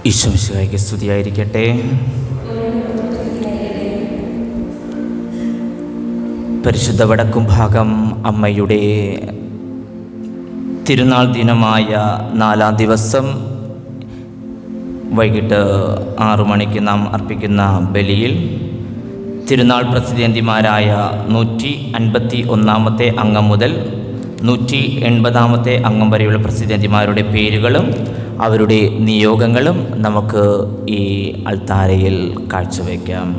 ഈശ്വമിശിഹായിക്ക് സ്തുതിയായിരിക്കട്ടെ പരിശുദ്ധ വടക്കും ഭാഗം അമ്മയുടെ തിരുനാൾ ദിനമായ നാലാം ദിവസം വൈകിട്ട് ആറു മണിക്ക് നാം അർപ്പിക്കുന്ന ബലിയിൽ തിരുനാൾ പ്രസിദ്ധന്തിമാരായ നൂറ്റി അൻപത്തി ഒന്നാമത്തെ അംഗം മുതൽ നൂറ്റി എൺപതാമത്തെ അംഗം വരെയുള്ള പ്രസിദ്ധന്തിമാരുടെ പേരുകളും അവരുടെ നിയോഗങ്ങളും നമുക്ക് ഈ അൾത്താരയിൽ കാഴ്ചവെക്കാം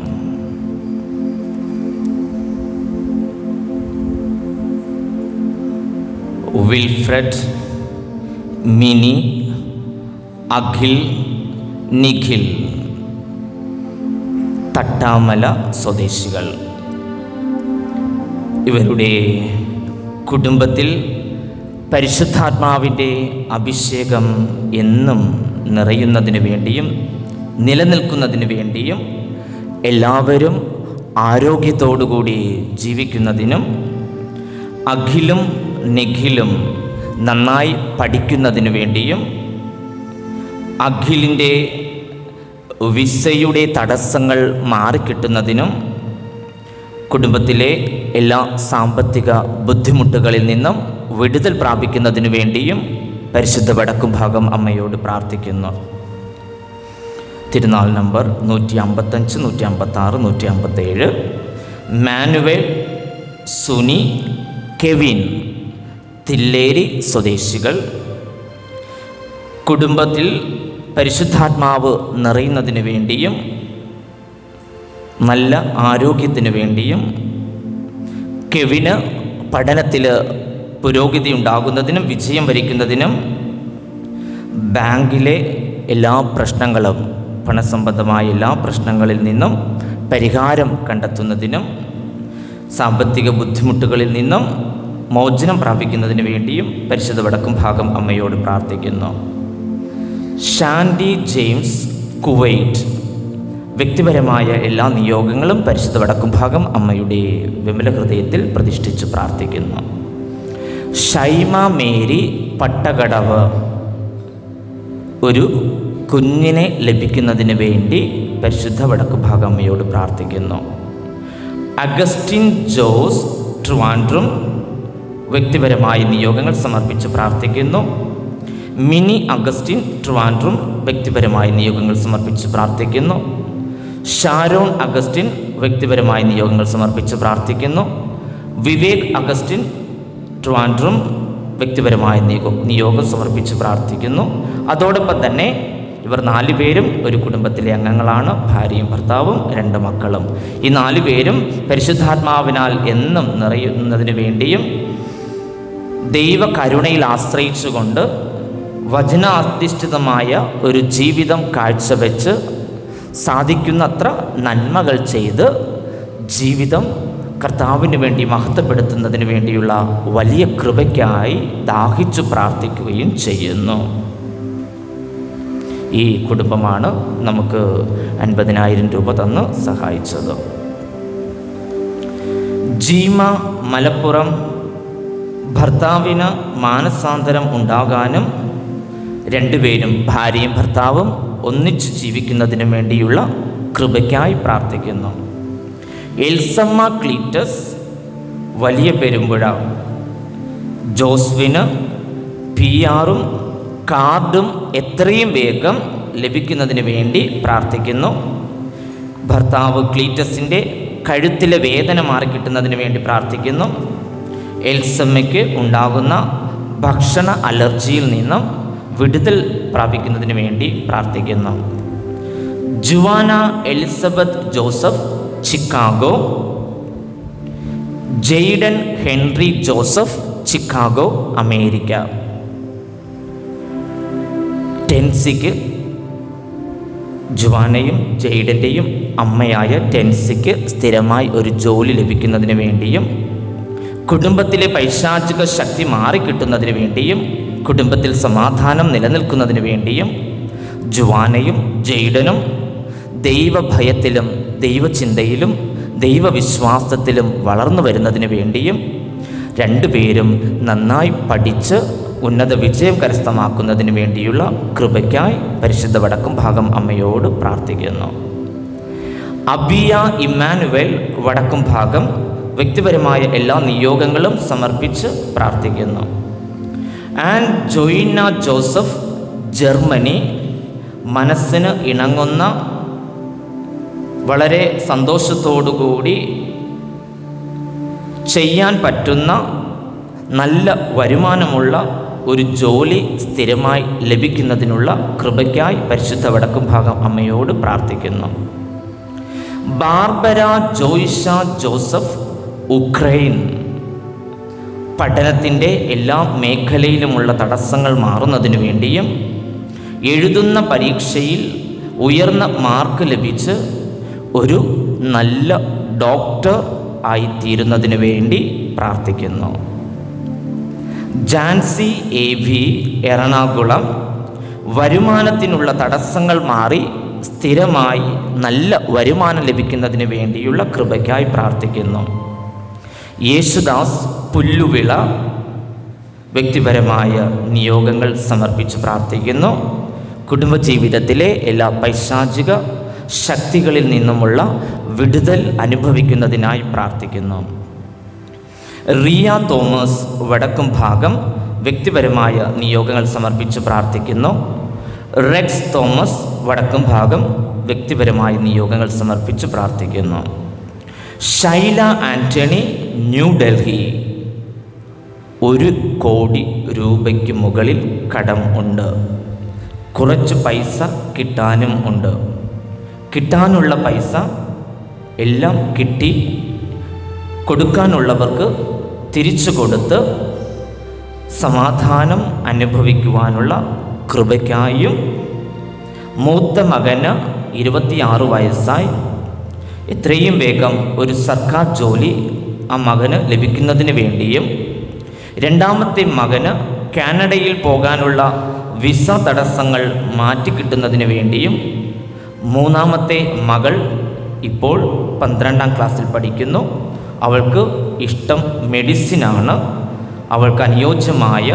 വിൽഫ്രഡ് മിനി അഖിൽ നിഖിൽ തട്ടാമല സ്വദേശികൾ ഇവരുടെ കുടുംബത്തിൽ പരിശുദ്ധാത്മാവിൻ്റെ അഭിഷേകം എന്നും നിറയുന്നതിന് വേണ്ടിയും നിലനിൽക്കുന്നതിന് വേണ്ടിയും എല്ലാവരും ആരോഗ്യത്തോടുകൂടി ജീവിക്കുന്നതിനും അഖിലും നിഖിലും നന്നായി പഠിക്കുന്നതിന് വേണ്ടിയും അഖിലിൻ്റെ വിസയുടെ തടസ്സങ്ങൾ മാറിക്കിട്ടുന്നതിനും കുടുംബത്തിലെ എല്ലാ സാമ്പത്തിക ബുദ്ധിമുട്ടുകളിൽ നിന്നും വിടുതൽ പ്രാപിക്കുന്നതിനു വേണ്ടിയും പരിശുദ്ധ വടക്കും ഭാഗം അമ്മയോട് പ്രാർത്ഥിക്കുന്നു തിരുനാൾ നമ്പർ നൂറ്റി അമ്പത്തഞ്ച് നൂറ്റി അമ്പത്താറ് നൂറ്റി അമ്പത്തേഴ് മാനുവൽ സുനി കെവിൻ തില്ലേരി സ്വദേശികൾ കുടുംബത്തിൽ പരിശുദ്ധാത്മാവ് നിറയുന്നതിന് വേണ്ടിയും നല്ല ആരോഗ്യത്തിന് വേണ്ടിയും കെവിന് പഠനത്തിൽ പുരോഗതി ഉണ്ടാകുന്നതിനും വിജയം വരിക്കുന്നതിനും ബാങ്കിലെ എല്ലാ പ്രശ്നങ്ങളും പണസംബന്ധമായ എല്ലാ പ്രശ്നങ്ങളിൽ നിന്നും പരിഹാരം കണ്ടെത്തുന്നതിനും സാമ്പത്തിക ബുദ്ധിമുട്ടുകളിൽ നിന്നും മോചനം പ്രാപിക്കുന്നതിന് വേണ്ടിയും പരിശുദ്ധ വടക്കും ഭാഗം അമ്മയോട് പ്രാർത്ഥിക്കുന്നു ഷാൻഡി ജെയിംസ് കുവൈറ്റ് വ്യക്തിപരമായ എല്ലാ നിയോഗങ്ങളും പരിശുദ്ധ വടക്കും ഭാഗം അമ്മയുടെ വിമല ഹൃദയത്തിൽ പ്രതിഷ്ഠിച്ച് പ്രാർത്ഥിക്കുന്നു ഷൈമ മേരി പട്ടകടവ് ഒരു കുഞ്ഞിനെ ലഭിക്കുന്നതിന് വേണ്ടി പരിശുദ്ധ വടക്കു ഭാഗം അമ്മയോട് പ്രാർത്ഥിക്കുന്നു അഗസ്റ്റിൻ ജോസ് ട്രിവാൻഡ്രം വ്യക്തിപരമായ നിയോഗങ്ങൾ സമർപ്പിച്ച് പ്രാർത്ഥിക്കുന്നു മിനി അഗസ്റ്റിൻ ട്രിവാൻഡ്രം വ്യക്തിപരമായ നിയോഗങ്ങൾ സമർപ്പിച്ച് പ്രാർത്ഥിക്കുന്നു ഷാരോൺ അഗസ്റ്റിൻ വ്യക്തിപരമായ നിയോഗങ്ങൾ സമർപ്പിച്ച് പ്രാർത്ഥിക്കുന്നു വിവേക് അഗസ്റ്റിൻ ട്രിവാൻഡ്രം വ്യക്തിപരമായ നിയോഗം നിയോഗം സമർപ്പിച്ച് പ്രാർത്ഥിക്കുന്നു അതോടൊപ്പം തന്നെ ഇവർ നാല് പേരും ഒരു കുടുംബത്തിലെ അംഗങ്ങളാണ് ഭാര്യയും ഭർത്താവും രണ്ട് മക്കളും ഈ നാല് പേരും പരിശുദ്ധാത്മാവിനാൽ എന്നും നിറയുന്നതിന് വേണ്ടിയും ദൈവ കരുണയിൽ ആശ്രയിച്ചുകൊണ്ട് വചനാധിഷ്ഠിതമായ ഒരു ജീവിതം കാഴ്ചവെച്ച് സാധിക്കുന്നത്ര നന്മകൾ ചെയ്ത് ജീവിതം കർത്താവിന് വേണ്ടി മഹത്വപ്പെടുത്തുന്നതിന് വേണ്ടിയുള്ള വലിയ കൃപയ്ക്കായി ദാഹിച്ചു പ്രാർത്ഥിക്കുകയും ചെയ്യുന്നു ഈ കുടുംബമാണ് നമുക്ക് അൻപതിനായിരം രൂപ തന്ന് സഹായിച്ചത് ജീമ മലപ്പുറം ഭർത്താവിന് മാനസാന്തരം ഉണ്ടാകാനും രണ്ടുപേരും ഭാര്യയും ഭർത്താവും ഒന്നിച്ച് ജീവിക്കുന്നതിന് വേണ്ടിയുള്ള കൃപയ്ക്കായി പ്രാർത്ഥിക്കുന്നു എൽസമ്മ ക്ലീറ്റസ് വലിയ പെരുമ്പുഴ ജോസ്വിന് പി ആറും കാർഡും എത്രയും വേഗം ലഭിക്കുന്നതിന് വേണ്ടി പ്രാർത്ഥിക്കുന്നു ഭർത്താവ് ക്ലീറ്റസിൻ്റെ കഴുത്തിലെ വേദന മാറിക്കിട്ടുന്നതിന് വേണ്ടി പ്രാർത്ഥിക്കുന്നു എൽസമ്മയ്ക്ക് ഉണ്ടാകുന്ന ഭക്ഷണ അലർജിയിൽ നിന്നും വിടുതൽ പ്രാപിക്കുന്നതിന് വേണ്ടി പ്രാർത്ഥിക്കുന്നു Juana Elizabeth Joseph Chicago Jayden Henry Joseph Chicago America ടെൻസിക്ക് ജുവാനയും ജെയ്ഡൻ്റെയും അമ്മയായ ടെൻസിക്ക് സ്ഥിരമായി ഒരു ജോലി ലഭിക്കുന്നതിന് വേണ്ടിയും കുടുംബത്തിലെ പൈശാചിക ശക്തി മാറിക്കിട്ടുന്നതിന് വേണ്ടിയും കുടുംബത്തിൽ സമാധാനം നിലനിൽക്കുന്നതിന് വേണ്ടിയും ജുവാനയും ജെയ്ഡനും ദൈവഭയത്തിലും ദൈവചിന്തയിലും ദൈവവിശ്വാസത്തിലും വളർന്നു വരുന്നതിന് വേണ്ടിയും രണ്ടുപേരും നന്നായി പഠിച്ച് ഉന്നത വിജയം കരസ്ഥമാക്കുന്നതിന് വേണ്ടിയുള്ള കൃപയ്ക്കായി പരിശുദ്ധ വടക്കും ഭാഗം അമ്മയോട് പ്രാർത്ഥിക്കുന്നു അബിയ ഇമ്മാനുവൽ വടക്കും ഭാഗം വ്യക്തിപരമായ എല്ലാ നിയോഗങ്ങളും സമർപ്പിച്ച് പ്രാർത്ഥിക്കുന്നു ആൻഡ് ജോയിന ജോസഫ് ജർമ്മനി മനസ്സിന് ഇണങ്ങുന്ന വളരെ സന്തോഷത്തോടുകൂടി ചെയ്യാൻ പറ്റുന്ന നല്ല വരുമാനമുള്ള ഒരു ജോലി സ്ഥിരമായി ലഭിക്കുന്നതിനുള്ള കൃപയ്ക്കായി പരിശുദ്ധ വടക്കും ഭാഗം അമ്മയോട് പ്രാർത്ഥിക്കുന്നു ബാർബര ജോയിഷ ജോസഫ് ഉക്രൈൻ പഠനത്തിൻ്റെ എല്ലാ മേഖലയിലുമുള്ള തടസ്സങ്ങൾ മാറുന്നതിനു വേണ്ടിയും എഴുതുന്ന പരീക്ഷയിൽ ഉയർന്ന മാർക്ക് ലഭിച്ച് ഒരു നല്ല ഡോക്ടർ ആയിത്തീരുന്നതിന് വേണ്ടി പ്രാർത്ഥിക്കുന്നു ജാൻസി എ വി എറണാകുളം വരുമാനത്തിനുള്ള തടസ്സങ്ങൾ മാറി സ്ഥിരമായി നല്ല വരുമാനം ലഭിക്കുന്നതിന് വേണ്ടിയുള്ള കൃപയ്ക്കായി പ്രാർത്ഥിക്കുന്നു യേശുദാസ് പുല്ലുവിള വ്യക്തിപരമായ നിയോഗങ്ങൾ സമർപ്പിച്ച് പ്രാർത്ഥിക്കുന്നു കുടുംബജീവിതത്തിലെ എല്ലാ പൈശാചിക ശക്തികളിൽ നിന്നുമുള്ള വിടുതൽ അനുഭവിക്കുന്നതിനായി പ്രാർത്ഥിക്കുന്നു റിയ തോമസ് വടക്കും ഭാഗം വ്യക്തിപരമായ നിയോഗങ്ങൾ സമർപ്പിച്ച് പ്രാർത്ഥിക്കുന്നു റെക്സ് തോമസ് വടക്കും ഭാഗം വ്യക്തിപരമായ നിയോഗങ്ങൾ സമർപ്പിച്ച് പ്രാർത്ഥിക്കുന്നു ഷൈല ആൻ്റണി ന്യൂഡൽഹി ഒരു കോടി രൂപയ്ക്ക് മുകളിൽ കടം ഉണ്ട് കുറച്ച് പൈസ കിട്ടാനും ഉണ്ട് കിട്ടാനുള്ള പൈസ എല്ലാം കിട്ടി കൊടുക്കാനുള്ളവർക്ക് തിരിച്ചു കൊടുത്ത് സമാധാനം അനുഭവിക്കുവാനുള്ള കൃപയ്ക്കായും മൂത്ത മകന് ഇരുപത്തിയാറ് വയസ്സായി എത്രയും വേഗം ഒരു സർക്കാർ ജോലി ആ മകന് ലഭിക്കുന്നതിന് വേണ്ടിയും രണ്ടാമത്തെ മകന് കാനഡയിൽ പോകാനുള്ള വിസ തടസ്സങ്ങൾ മാറ്റിക്കിട്ടുന്നതിന് വേണ്ടിയും മൂന്നാമത്തെ മകൾ ഇപ്പോൾ പന്ത്രണ്ടാം ക്ലാസ്സിൽ പഠിക്കുന്നു അവൾക്ക് ഇഷ്ടം മെഡിസിനാണ് അവൾക്ക് അനുയോജ്യമായ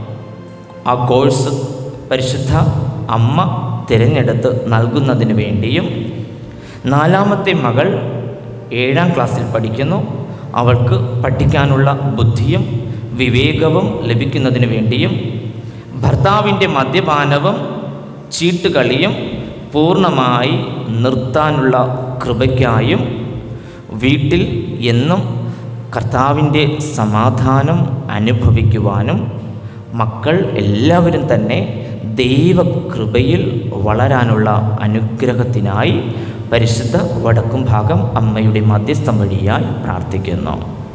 ആ കോഴ്സ് പരിശുദ്ധ അമ്മ തിരഞ്ഞെടുത്ത് നൽകുന്നതിന് വേണ്ടിയും നാലാമത്തെ മകൾ ഏഴാം ക്ലാസ്സിൽ പഠിക്കുന്നു അവൾക്ക് പഠിക്കാനുള്ള ബുദ്ധിയും വിവേകവും ലഭിക്കുന്നതിന് വേണ്ടിയും ഭർത്താവിൻ്റെ മദ്യപാനവും ചീട്ടുകളിയും പൂർണ്ണമായി നിർത്താനുള്ള കൃപയ്ക്കായും വീട്ടിൽ എന്നും കർത്താവിൻ്റെ സമാധാനം അനുഭവിക്കുവാനും മക്കൾ എല്ലാവരും തന്നെ ദൈവകൃപയിൽ വളരാനുള്ള അനുഗ്രഹത്തിനായി പരിശുദ്ധ വടക്കും ഭാഗം അമ്മയുടെ മധ്യസ്ഥം വഴിയായി പ്രാർത്ഥിക്കുന്നു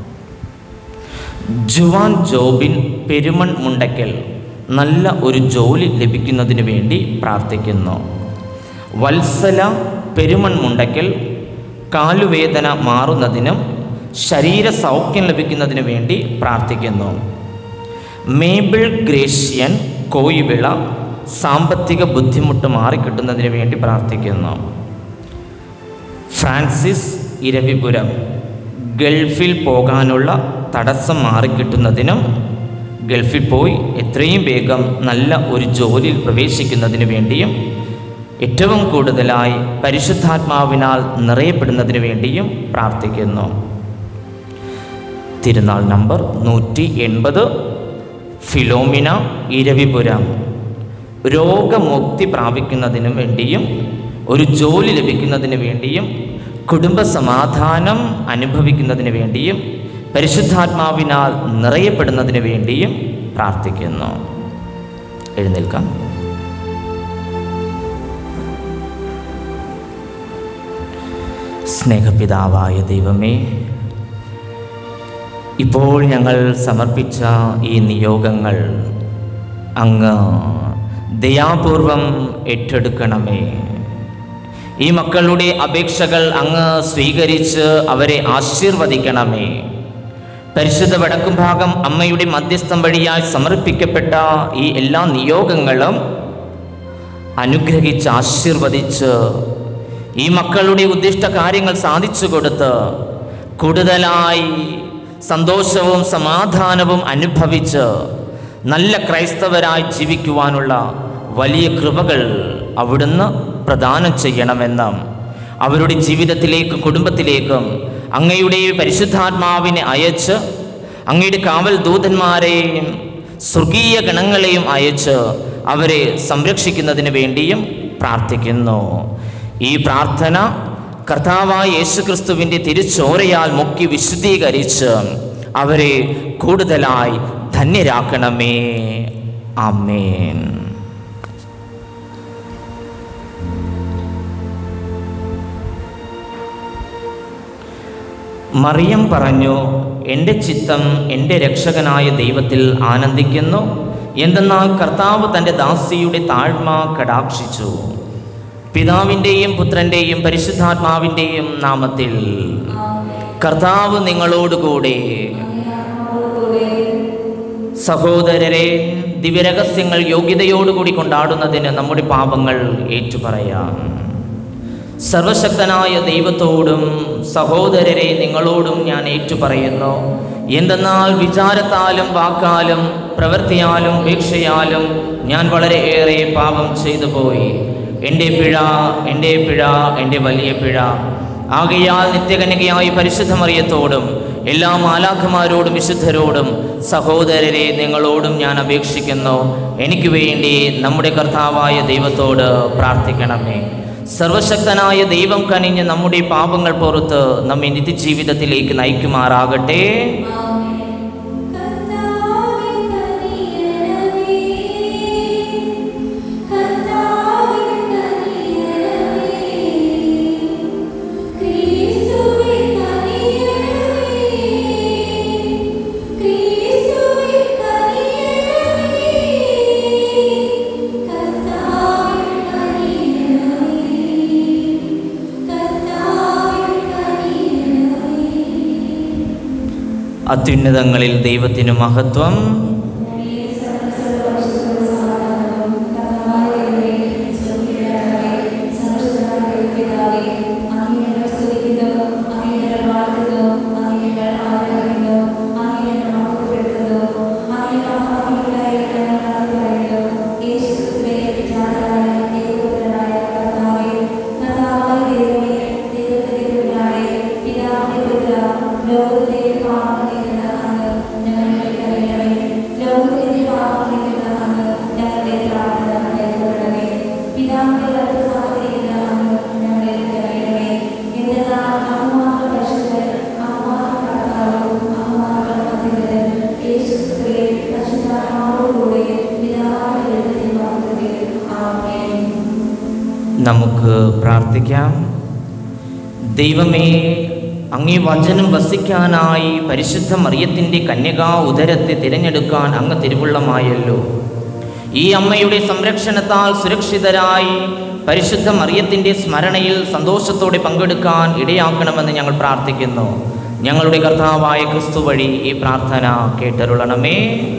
ജുവാൻ ജോബിൻ പെരുമൺ മുണ്ടയ്ക്കൽ നല്ല ഒരു ജോലി ലഭിക്കുന്നതിന് വേണ്ടി പ്രാർത്ഥിക്കുന്നു വത്സല പെരുമൺ മുണ്ടയ്ക്കൽ കാലുവേദന മാറുന്നതിനും ശരീര സൗഖ്യം ലഭിക്കുന്നതിന് വേണ്ടി പ്രാർത്ഥിക്കുന്നു മേബിൾ ഗ്രേഷ്യൻ കോയിവിള സാമ്പത്തിക ബുദ്ധിമുട്ട് മാറിക്കിട്ടുന്നതിന് വേണ്ടി പ്രാർത്ഥിക്കുന്നു ഫ്രാൻസിസ് ഇരവിപുരം ഗൾഫിൽ പോകാനുള്ള തടസ്സം മാറിക്കിട്ടുന്നതിനും ഗൾഫിൽ പോയി എത്രയും വേഗം നല്ല ഒരു ജോലിയിൽ പ്രവേശിക്കുന്നതിന് വേണ്ടിയും ഏറ്റവും കൂടുതലായി പരിശുദ്ധാത്മാവിനാൽ നിറയപ്പെടുന്നതിന് വേണ്ടിയും പ്രാർത്ഥിക്കുന്നു തിരുനാൾ നമ്പർ നൂറ്റി എൺപത് ഫിലോമിന ഇരവിപുരം രോഗമുക്തി പ്രാപിക്കുന്നതിന് വേണ്ടിയും ഒരു ജോലി ലഭിക്കുന്നതിന് വേണ്ടിയും കുടുംബ സമാധാനം അനുഭവിക്കുന്നതിന് വേണ്ടിയും പരിശുദ്ധാത്മാവിനാൽ നിറയപ്പെടുന്നതിന് വേണ്ടിയും പ്രാർത്ഥിക്കുന്നു എഴുന്നേൽക്കാം സ്നേഹപിതാവായ ദൈവമേ ഇപ്പോൾ ഞങ്ങൾ സമർപ്പിച്ച ഈ നിയോഗങ്ങൾ അങ്ങ് ദയാപൂർവം ഏറ്റെടുക്കണമേ ഈ മക്കളുടെ അപേക്ഷകൾ അങ്ങ് സ്വീകരിച്ച് അവരെ ആശീർവദിക്കണമേ പരിശുദ്ധ വടക്കും ഭാഗം അമ്മയുടെ മധ്യസ്ഥം വഴിയായി സമർപ്പിക്കപ്പെട്ട ഈ എല്ലാ നിയോഗങ്ങളും അനുഗ്രഹിച്ച് ആശീർവദിച്ച് ഈ മക്കളുടെ ഉദ്ദിഷ്ട കാര്യങ്ങൾ സാധിച്ചു കൊടുത്ത് കൂടുതലായി സന്തോഷവും സമാധാനവും അനുഭവിച്ച് നല്ല ക്രൈസ്തവരായി ജീവിക്കുവാനുള്ള വലിയ കൃപകൾ അവിടുന്ന് പ്രദാനം ചെയ്യണമെന്നും അവരുടെ ജീവിതത്തിലേക്കും കുടുംബത്തിലേക്കും അങ്ങയുടെ പരിശുദ്ധാത്മാവിനെ അയച്ച് അങ്ങയുടെ കാവൽ ദൂതന്മാരെയും സ്വർഗീയ ഗണങ്ങളെയും അയച്ച് അവരെ സംരക്ഷിക്കുന്നതിന് വേണ്ടിയും പ്രാർത്ഥിക്കുന്നു ഈ പ്രാർത്ഥന കർത്താവായ യേശുക്രിസ്തുവിൻ്റെ തിരുച്ചോരയാൽ മുക്കി വിശുദ്ധീകരിച്ച് അവരെ കൂടുതലായി ധന്യരാക്കണമേ ആമേൻ മറിയം പറഞ്ഞു എൻ്റെ ചിത്തം എൻ്റെ രക്ഷകനായ ദൈവത്തിൽ ആനന്ദിക്കുന്നു എന്തെന്നാൽ കർത്താവ് തൻ്റെ ദാസിയുടെ താഴ്മ കടാക്ഷിച്ചു പിതാവിൻ്റെയും പുത്രൻ്റെയും പരിശുദ്ധാത്മാവിൻ്റെയും നാമത്തിൽ കർത്താവ് നിങ്ങളോടുകൂടെ സഹോദരരെ ദിവ്യരഹസ്യങ്ങൾ യോഗ്യതയോടുകൂടി കൊണ്ടാടുന്നതിന് നമ്മുടെ പാപങ്ങൾ ഏറ്റുപറയാം സർവശക്തനായ ദൈവത്തോടും സഹോദരരെ നിങ്ങളോടും ഞാൻ ഏറ്റുപറയുന്നു എന്തെന്നാൽ വിചാരത്താലും വാക്കാലും പ്രവൃത്തിയാലും വീക്ഷയാലും ഞാൻ വളരെ ഏറെ പാപം ചെയ്തു പോയി എൻ്റെ പിഴ എൻ്റെ പിഴ എൻ്റെ വലിയ പിഴ ആകയാൽ നിത്യകന്യകയായി പരിശുദ്ധമറിയത്തോടും എല്ലാ മാലാഖമാരോടും വിശുദ്ധരോടും സഹോദരരെ നിങ്ങളോടും ഞാൻ അപേക്ഷിക്കുന്നു എനിക്ക് വേണ്ടി നമ്മുടെ കർത്താവായ ദൈവത്തോട് പ്രാർത്ഥിക്കണമേ സർവശക്തനായ ദൈവം കനിഞ്ഞ് നമ്മുടെ പാപങ്ങൾ പുറത്ത് നമ്മെ നിത്യജീവിതത്തിലേക്ക് നയിക്കുമാറാകട്ടെ അത്യുന്നതങ്ങളിൽ ദൈവത്തിന് മഹത്വം നമുക്ക് പ്രാർത്ഥിക്കാം ദൈവമേ അങ്ങേ വചനം വസിക്കാനായി പരിശുദ്ധ മറിയത്തിൻ്റെ കന്യകാ ഉദരത്തെ തിരഞ്ഞെടുക്കാൻ അങ്ങ് തിരുവുള്ളമായല്ലോ ഈ അമ്മയുടെ സംരക്ഷണത്താൽ സുരക്ഷിതരായി പരിശുദ്ധ മറിയത്തിൻ്റെ സ്മരണയിൽ സന്തോഷത്തോടെ പങ്കെടുക്കാൻ ഇടയാക്കണമെന്ന് ഞങ്ങൾ പ്രാർത്ഥിക്കുന്നു ഞങ്ങളുടെ കർത്താവായ ക്രിസ്തു വഴി ഈ പ്രാർത്ഥന കേട്ടരുളണമേ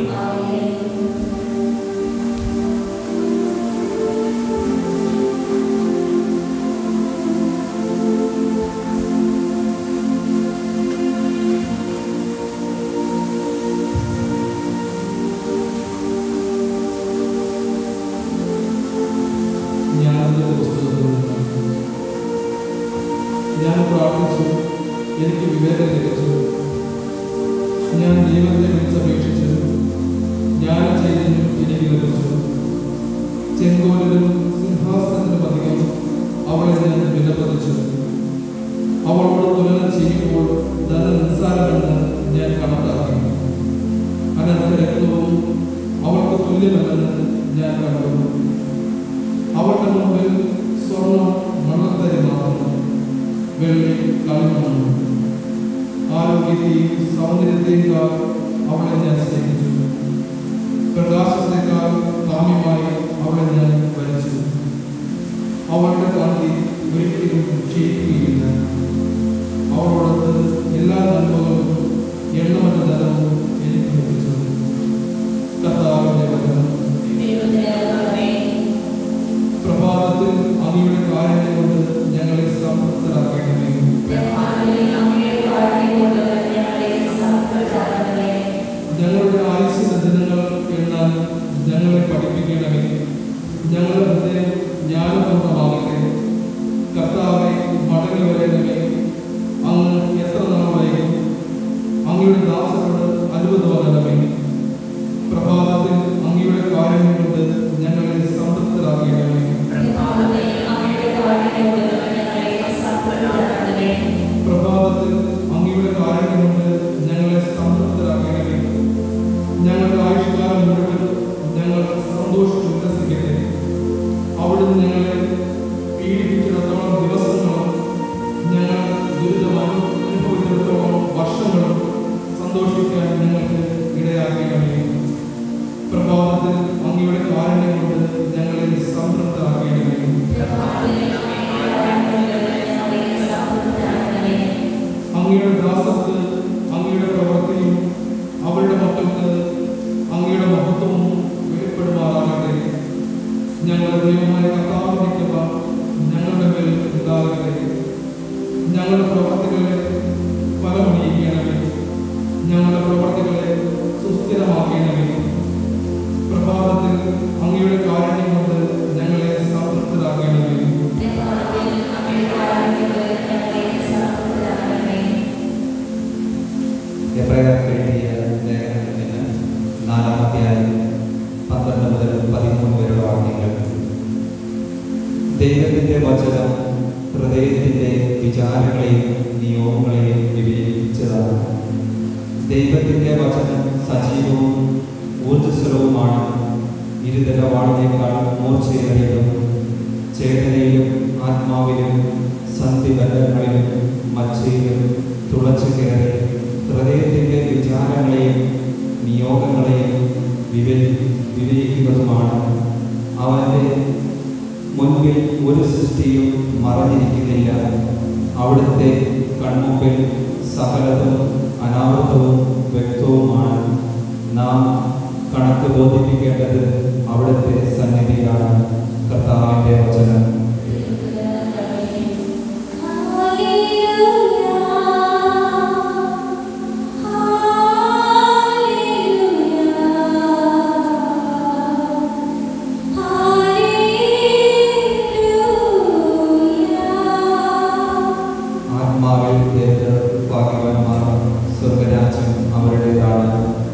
ജ്ഞാനത്തിന്റെ പുസ്തകത്തിൽ ഞാൻ പ്രാർത്ഥിച്ചു എനിക്ക് വിവേകം ലഭിച്ചു ഞാൻ ദൈവത്തെ വിളിച്ചപേക്ഷിച്ചു ജ്ഞാന ചൈതന്യം എനിക്ക് ലഭിച്ചു ചെങ്കോലിലും സിംഹാസനത്തിനും അധികം അവളെ ഞാൻ വിലപതിച്ചു അവളോട് തുലനം ചെയ്യുമ്പോൾ ധന നിസ്സാരമെന്ന് ഞാൻ കണക്കാക്കി അനന്ത രക്തവും അവൾക്ക് തുല്യമല്ലെന്ന് ഞാൻ കണ്ടു അവളുടെ മുമ്പിൽ സ്വർണം മണത്തരി മാത്രം വെള്ളി കളിമണ്ണും ആരോഗ്യത്തെയും സൗന്ദര്യത്തെയും അവളെ ഞാൻ സ്നേഹിച്ചു പ്രകാശത്തെക്കാൾ കാമ്യമായി അവളെ ഞാൻ വരച്ചു അവളുടെ കാന്തി ഒരിക്കലും ക്ഷയിക്കുകയില്ല അവളോടൊത്ത് എല്ലാ നന്മകളും എണ്ണമറ്റ ധനവും എനിക്ക് ലഭിച്ചു കർത്താവിന്റെ വചനം പ്രഭാതത്തിൽ അങ്ങയുടെ കാര്യങ്ങൾ കൊണ്ട് ഞങ്ങളെ സംതൃപ്തരാക്കണമേ ഞങ്ങളുടെ ആയുസ്സിന്റെ ദിനങ്ങൾ എണ്ണാൻ അങ്ങയുടെ ദാസരോട് അത്ഭുതമാകണമേ പ്രഭാതത്തിൽ അങ്ങയുടെ കാരുണ്യം കൊണ്ട് ഞങ്ങളെ സംതൃപ്തരാക്കണമേ പ്രഭാതത്തിൽ അങ്ങയുടെ കാരുണ്യം കൊണ്ട് ഞങ്ങളെ സംതൃപ്തരാക്കണമേ ഞങ്ങളുടെ ആയുഷ്കാലം മുഴുവൻ ഞങ്ങൾ സന്തോഷിച്ച് ഉല്ലസിക്കട്ടെ അവിടുന്ന് ഞങ്ങളെ പീഡിപ്പിച്ചിടത്തോളം ദിവസങ്ങളും ഞങ്ങൾ ദുരിതം അനുഭവിച്ചിടത്തോളം വർഷങ്ങളും സന്തോഷിക്കാൻ ഞങ്ങൾക്ക് ഇടയാക്കണമേ പ്രഭാതത്തിൽ അങ്ങയുടെ കാരുണ്യം കൊണ്ട് ഞങ്ങളെ സംതൃപ്തരാക്കണമേ അങ്ങയുടെ ദാസത്ത് അങ്ങയുടെ പ്രവൃത്തിയും അവരുടെ മക്കൾക്ക് അങ്ങയുടെ മഹത്വവും വെളിപ്പെടുമാറാകട്ടെ ഞങ്ങളുടെ ദൈവമായ കർത്താവിന്റെ കൃപ ഞങ്ങളുടെ മേൽ ഉണ്ടാകട്ടെ ഞങ്ങളുടെ പ്രവർത്തികളെ ഫലമണിയിക്കണമേ ഞങ്ങളുടെ പ്രവർത്തികളെ സുസ്ഥിരമാക്കണമേ പ്രഭാതത്തിൽ അങ്ങയുടെ കാരുണ്യം കൊണ്ട് ഞങ്ങളെ സംതൃപ്തരാക്കണമേ എബ്രായർക്ക് എഴുതിയ ലേഖനത്തിൽ നിന്ന് നാലാമധ്യായം പന്ത്രണ്ട് മുതൽ പതിമൂന്ന് വരെയുള്ള വാക്യങ്ങൾ ദൈവത്തിൻ്റെ വചനം ഹൃദയത്തിൻ്റെ വിചാരങ്ങളെയും നിയോഗങ്ങളെയും വിവേചിച്ചതാണ് ദൈവത്തിൻ്റെ വചനം സജീവവും ഊർജ്ജസ്വലവുമാണ് ഇരുതല വാളിനേക്കാൾ മൂർച്ചയേറിയതും ചേതനയിലും ആത്മാവിലും സന്ധിബന്ധങ്ങളിലും മച്ചയിലും തുളച്ചു കയറി ഹൃദയത്തിൻ്റെ വിചാരങ്ങളെയും നിയോഗങ്ങളെയും വിവേ വിവേകിക്കുന്നതുമാണ് അവൻ്റെ മുൻപിൽ ഒരു സൃഷ്ടിയും മറഞ്ഞിരിക്കുന്നില്ല അവിടുത്തെ കൺമുമ്പിൽ സകലതും അനാവൃതവും വ്യക്തവുമാണ് നാം കണക്ക് ബോധിപ്പിക്കേണ്ടത് അവിടുത്തെ സന്നിധിയാണ് കർത്താവിൻ്റെ വചനം ആത്മാവിൽ ഏത് ഭാഗ്യവാന്മാർ സ്വർഗരാജ്യം അവരുടേതാണ്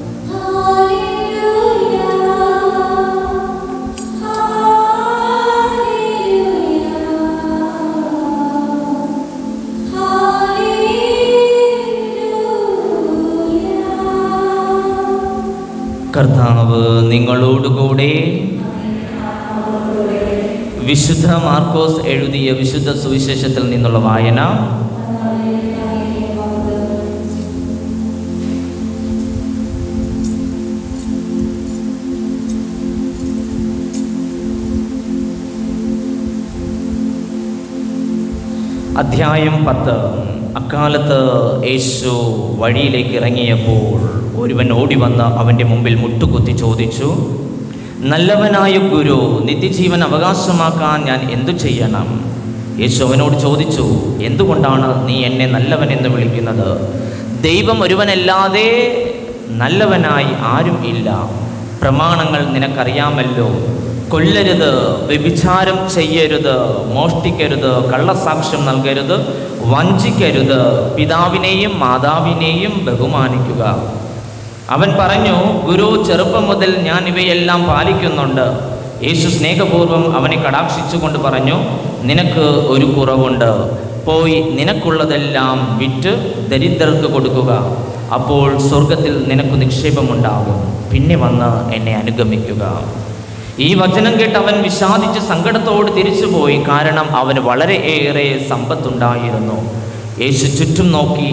കർത്താവ് നിങ്ങളോടുകൂടെ വിശുദ്ധ മാർക്കോസ് എഴുതിയ വിശുദ്ധ സുവിശേഷത്തിൽ നിന്നുള്ള വായന അധ്യായം പത്ത് അക്കാലത്ത് യേശു വഴിയിലേക്ക് ഇറങ്ങിയപ്പോൾ ഒരുവൻ ഓടി വന്ന് അവൻ്റെ മുമ്പിൽ മുട്ടുകുത്തി ചോദിച്ചു നല്ലവനായ ഗുരു നിത്യജീവൻ അവകാശമാക്കാൻ ഞാൻ എന്തു ചെയ്യണം യേശു അവനോട് ചോദിച്ചു എന്തുകൊണ്ടാണ് നീ എന്നെ നല്ലവൻ എന്ന് വിളിക്കുന്നത് ദൈവം ഒരുവനല്ലാതെ നല്ലവനായി ആരും ഇല്ല പ്രമാണങ്ങൾ നിനക്കറിയാമല്ലോ കൊല്ലരുത് വ്യഭിചാരം ചെയ്യരുത് മോഷ്ടിക്കരുത് കള്ളസാക്ഷ്യം നൽകരുത് വഞ്ചിക്കരുത് പിതാവിനെയും മാതാവിനെയും ബഹുമാനിക്കുക അവൻ പറഞ്ഞു ഗുരു ചെറുപ്പം മുതൽ ഞാൻ ഇവയെല്ലാം പാലിക്കുന്നുണ്ട് യേശു സ്നേഹപൂർവ്വം അവനെ കടാക്ഷിച്ചുകൊണ്ട് പറഞ്ഞു നിനക്ക് ഒരു കുറവുണ്ട് പോയി നിനക്കുള്ളതെല്ലാം വിറ്റ് ദരിദ്രർക്ക് കൊടുക്കുക അപ്പോൾ സ്വർഗത്തിൽ നിനക്ക് നിക്ഷേപമുണ്ടാകും പിന്നെ വന്ന് എന്നെ അനുഗമിക്കുക ഈ വചനം കേട്ട് അവൻ വിഷാദിച്ച് സങ്കടത്തോട് തിരിച്ചുപോയി കാരണം അവന് വളരെ ഏറെ സമ്പത്തുണ്ടായിരുന്നു യേശു ചുറ്റും നോക്കി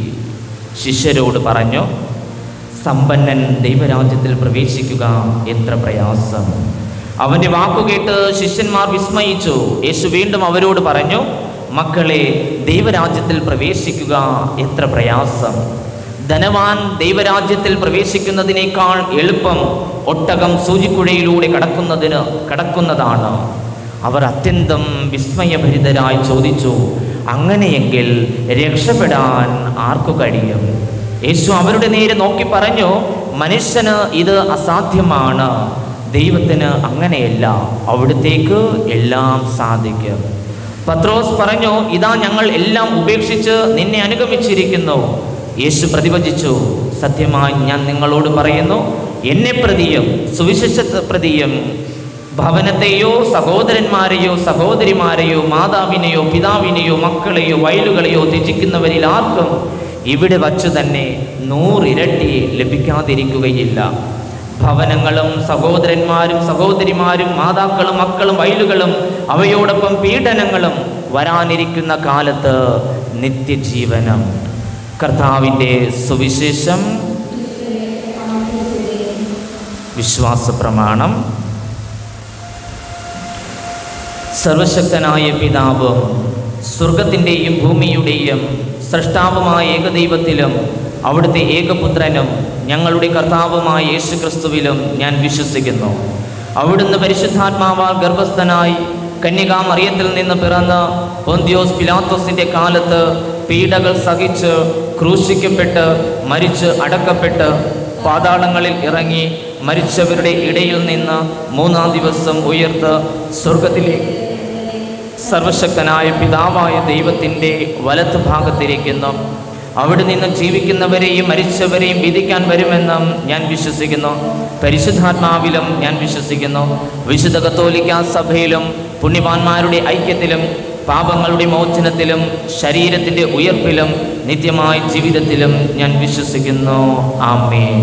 ശിഷ്യരോട് പറഞ്ഞു സമ്പന്നൻ ദൈവരാജ്യത്തിൽ പ്രവേശിക്കുക എത്ര പ്രയാസം അവൻ്റെ വാക്കുകേട്ട് ശിഷ്യന്മാർ വിസ്മയിച്ചു യേശു വീണ്ടും അവരോട് പറഞ്ഞു മക്കളെ ദൈവരാജ്യത്തിൽ പ്രവേശിക്കുക എത്ര പ്രയാസം ധനവാൻ ദൈവരാജ്യത്തിൽ പ്രവേശിക്കുന്നതിനേക്കാൾ എളുപ്പം ഒട്ടകം സൂചിക്കുഴയിലൂടെ കടക്കുന്നതിന് കടക്കുന്നതാണ് അവർ അത്യന്തം വിസ്മയഭരിതരായി ചോദിച്ചു അങ്ങനെയെങ്കിൽ രക്ഷപ്പെടാൻ ആർക്കു കഴിയും യേശു അവരുടെ നേരെ നോക്കി പറഞ്ഞു മനുഷ്യന് ഇത് അസാധ്യമാണ് ദൈവത്തിന് അങ്ങനെയല്ല അവിടത്തേക്ക് എല്ലാം സാധിക്കും പത്രോസ് പറഞ്ഞു ഇതാ ഞങ്ങൾ എല്ലാം ഉപേക്ഷിച്ച് നിന്നെ അനുഗമിച്ചിരിക്കുന്നു യേശു പ്രതിവചിച്ചു സത്യമായി ഞാൻ നിങ്ങളോട് പറയുന്നു എന്നെ പ്രതിയും സുവിശേഷത്തെ പ്രതിയും ഭവനത്തെയോ സഹോദരന്മാരെയോ സഹോദരിമാരെയോ മാതാവിനെയോ പിതാവിനെയോ മക്കളെയോ വയലുകളെയോ ത്യജിക്കുന്നവരിൽ ആർക്കും ഇവിടെ വച്ചു തന്നെ നൂറിരട്ടി ലഭിക്കാതിരിക്കുകയില്ല ഭവനങ്ങളും സഹോദരന്മാരും സഹോദരിമാരും മാതാക്കളും മക്കളും വയലുകളും അവയോടൊപ്പം പീഡനങ്ങളും വരാനിരിക്കുന്ന കാലത്ത് നിത്യജീവനം കർത്താവിൻ്റെ സുവിശേഷം വിശ്വാസ പ്രമാണം സർവശക്തനായ പിതാവ് സ്വർഗത്തിൻ്റെയും ഭൂമിയുടെയും സൃഷ്ടാവുമായ ഏകദൈവത്തിലും അവിടുത്തെ ഏകപുത്രനും ഞങ്ങളുടെ കർത്താവുമായ യേശുക്രിസ്തുവിലും ഞാൻ വിശ്വസിക്കുന്നു അവിടുന്ന് പരിശുദ്ധാത്മാവാൽ ഗർഭസ്ഥനായി കന്യകാമറിയത്തിൽ നിന്ന് പിറന്ന് പൊന്തിയോസ് പിലാത്തോസിൻ്റെ കാലത്ത് പീഡകൾ സഹിച്ച് ക്രൂശിക്കപ്പെട്ട് മരിച്ച് അടക്കപ്പെട്ട് പാതാളങ്ങളിൽ ഇറങ്ങി മരിച്ചവരുടെ ഇടയിൽ നിന്ന് മൂന്നാം ദിവസം ഉയർത്ത് സ്വർഗത്തിലേക്ക് സർവശക്തനായ പിതാവായ ദൈവത്തിൻ്റെ വലത്ത് ഭാഗത്തിരിക്കുന്നു അവിടെ നിന്ന് ജീവിക്കുന്നവരെയും മരിച്ചവരെയും വിധിക്കാൻ വരുമെന്നും ഞാൻ വിശ്വസിക്കുന്നു പരിശുദ്ധാത്മാവിലും ഞാൻ വിശ്വസിക്കുന്നു വിശുദ്ധ കത്തോലിക്ക സഭയിലും പുണ്യവാന്മാരുടെ ഐക്യത്തിലും പാപങ്ങളുടെ മോചനത്തിലും ശരീരത്തിൻ്റെ ഉയർപ്പിലും നിത്യമായ ജീവിതത്തിലും ഞാൻ വിശ്വസിക്കുന്നു ആമേൻ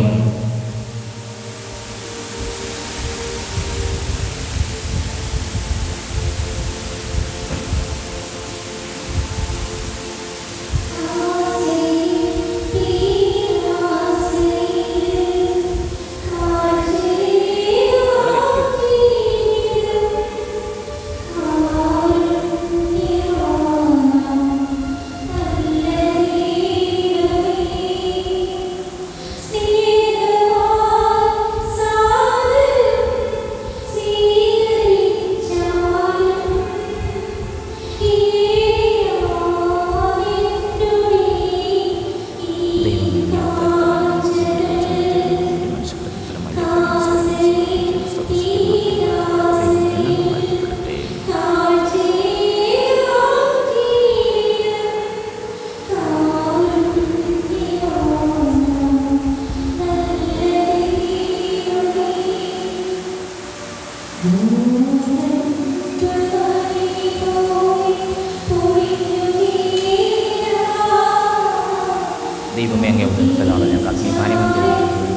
ദൈവമേ അങ്ങേ ഉദരത്തിലാണ് ഞങ്ങൾ അഗ്നികാര്യം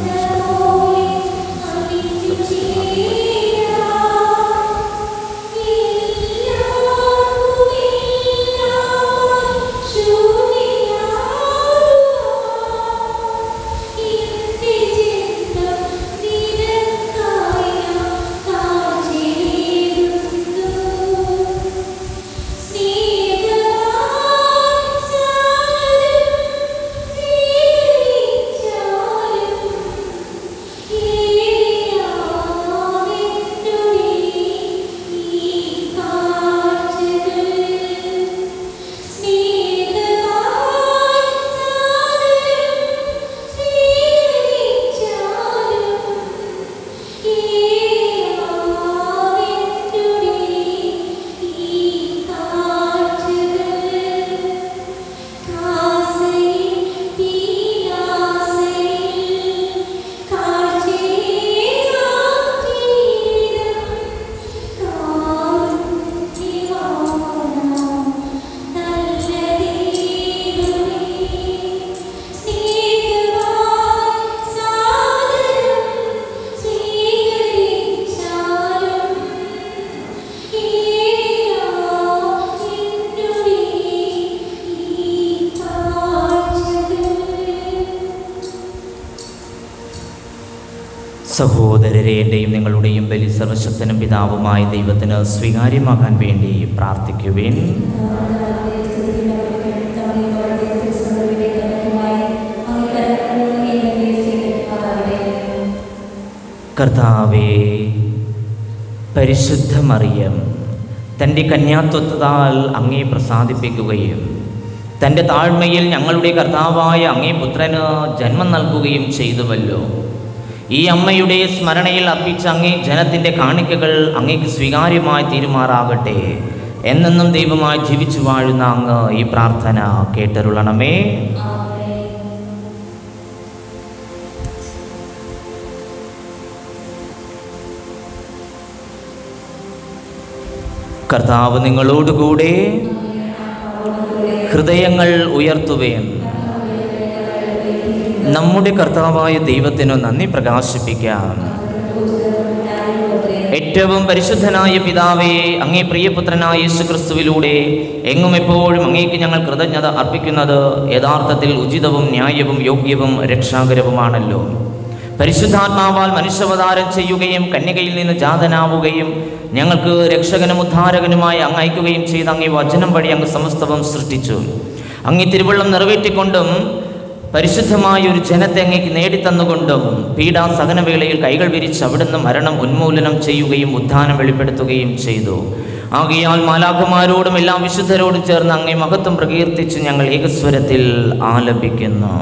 സഹോദരരെ എൻ്റെയും നിങ്ങളുടെയും ബലി സർവശക്തനും പിതാവുമായ ദൈവത്തിന് സ്വീകാര്യമാകാൻ വേണ്ടി പ്രാർത്ഥിക്കുവിൻ കർത്താവേ പരിശുദ്ധ മറിയം തൻ്റെ കന്യാത്വത്താൽ അങ്ങേ പ്രസാദിപ്പിക്കുകയും തൻ്റെ താഴ്മയിൽ ഞങ്ങളുടെ കർത്താവായ അങ്ങേ പുത്രന് ജന്മം നൽകുകയും ചെയ്തുവല്ലോ ഈ അമ്മയുടെ സ്മരണയിൽ അർപ്പിച്ച അങ്ങേ ജനത്തിൻ്റെ കാണിക്കകൾ അങ്ങേക്ക് സ്വീകാര്യമായി തീരുമാറാകട്ടെ എന്നെന്നും ദൈവമായി ജീവിച്ചു വാഴുന്ന അങ്ങ് ഈ പ്രാർത്ഥന കേട്ടരുളണമേ കർത്താവ് നിങ്ങളോടുകൂടെ ഹൃദയങ്ങൾ ഉയർത്തുകയും നമ്മുടെ കർത്താവായ ദൈവത്തിനു നന്ദി പ്രകാശിപ്പിക്കാം ഏറ്റവും പരിശുദ്ധനായ പിതാവേ അങ്ങേ പ്രിയപുത്രനായ യേശു ക്രിസ്തുവിലൂടെ എങ്ങും എപ്പോഴും അങ്ങേക്ക് ഞങ്ങൾ കൃതജ്ഞത അർപ്പിക്കുന്നത് യഥാർത്ഥത്തിൽ ഉചിതവും ന്യായവും യോഗ്യവും രക്ഷാകരവുമാണല്ലോ പരിശുദ്ധാത്മാവാൽ മനുഷ്യാവതാരം ചെയ്യുകയും കന്യകയിൽ നിന്ന് ജാതനാവുകയും ഞങ്ങൾക്ക് രക്ഷകനും ഉദ്ധാരകനുമായി അങ്ങ് അയക്കുകയും ചെയ്ത് അങ്ങേ വചനം വഴി അങ്ങ് സമസ്തവും സൃഷ്ടിച്ചു അങ്ങേ തിരുവള്ളം നിറവേറ്റിക്കൊണ്ടും പരിശുദ്ധമായ ഒരു ജനത്തെ അങ്ങേക്ക് നേടിത്തന്നുകൊണ്ടും പീഡാ സഹനവേളയിൽ കൈകൾ വിരിച്ച് അവിടുന്ന് മരണം ഉന്മൂലനം ചെയ്യുകയും ഉദ്ധാനം വെളിപ്പെടുത്തുകയും ചെയ്തു ആകയാൽ മാലാഖമാരോടും എല്ലാ വിശുദ്ധരോടും ചേർന്ന് അങ്ങേ മഹത്വം പ്രകീർത്തിച്ച് ഞങ്ങൾ ഏകസ്വരത്തിൽ ആലപിക്കുന്നു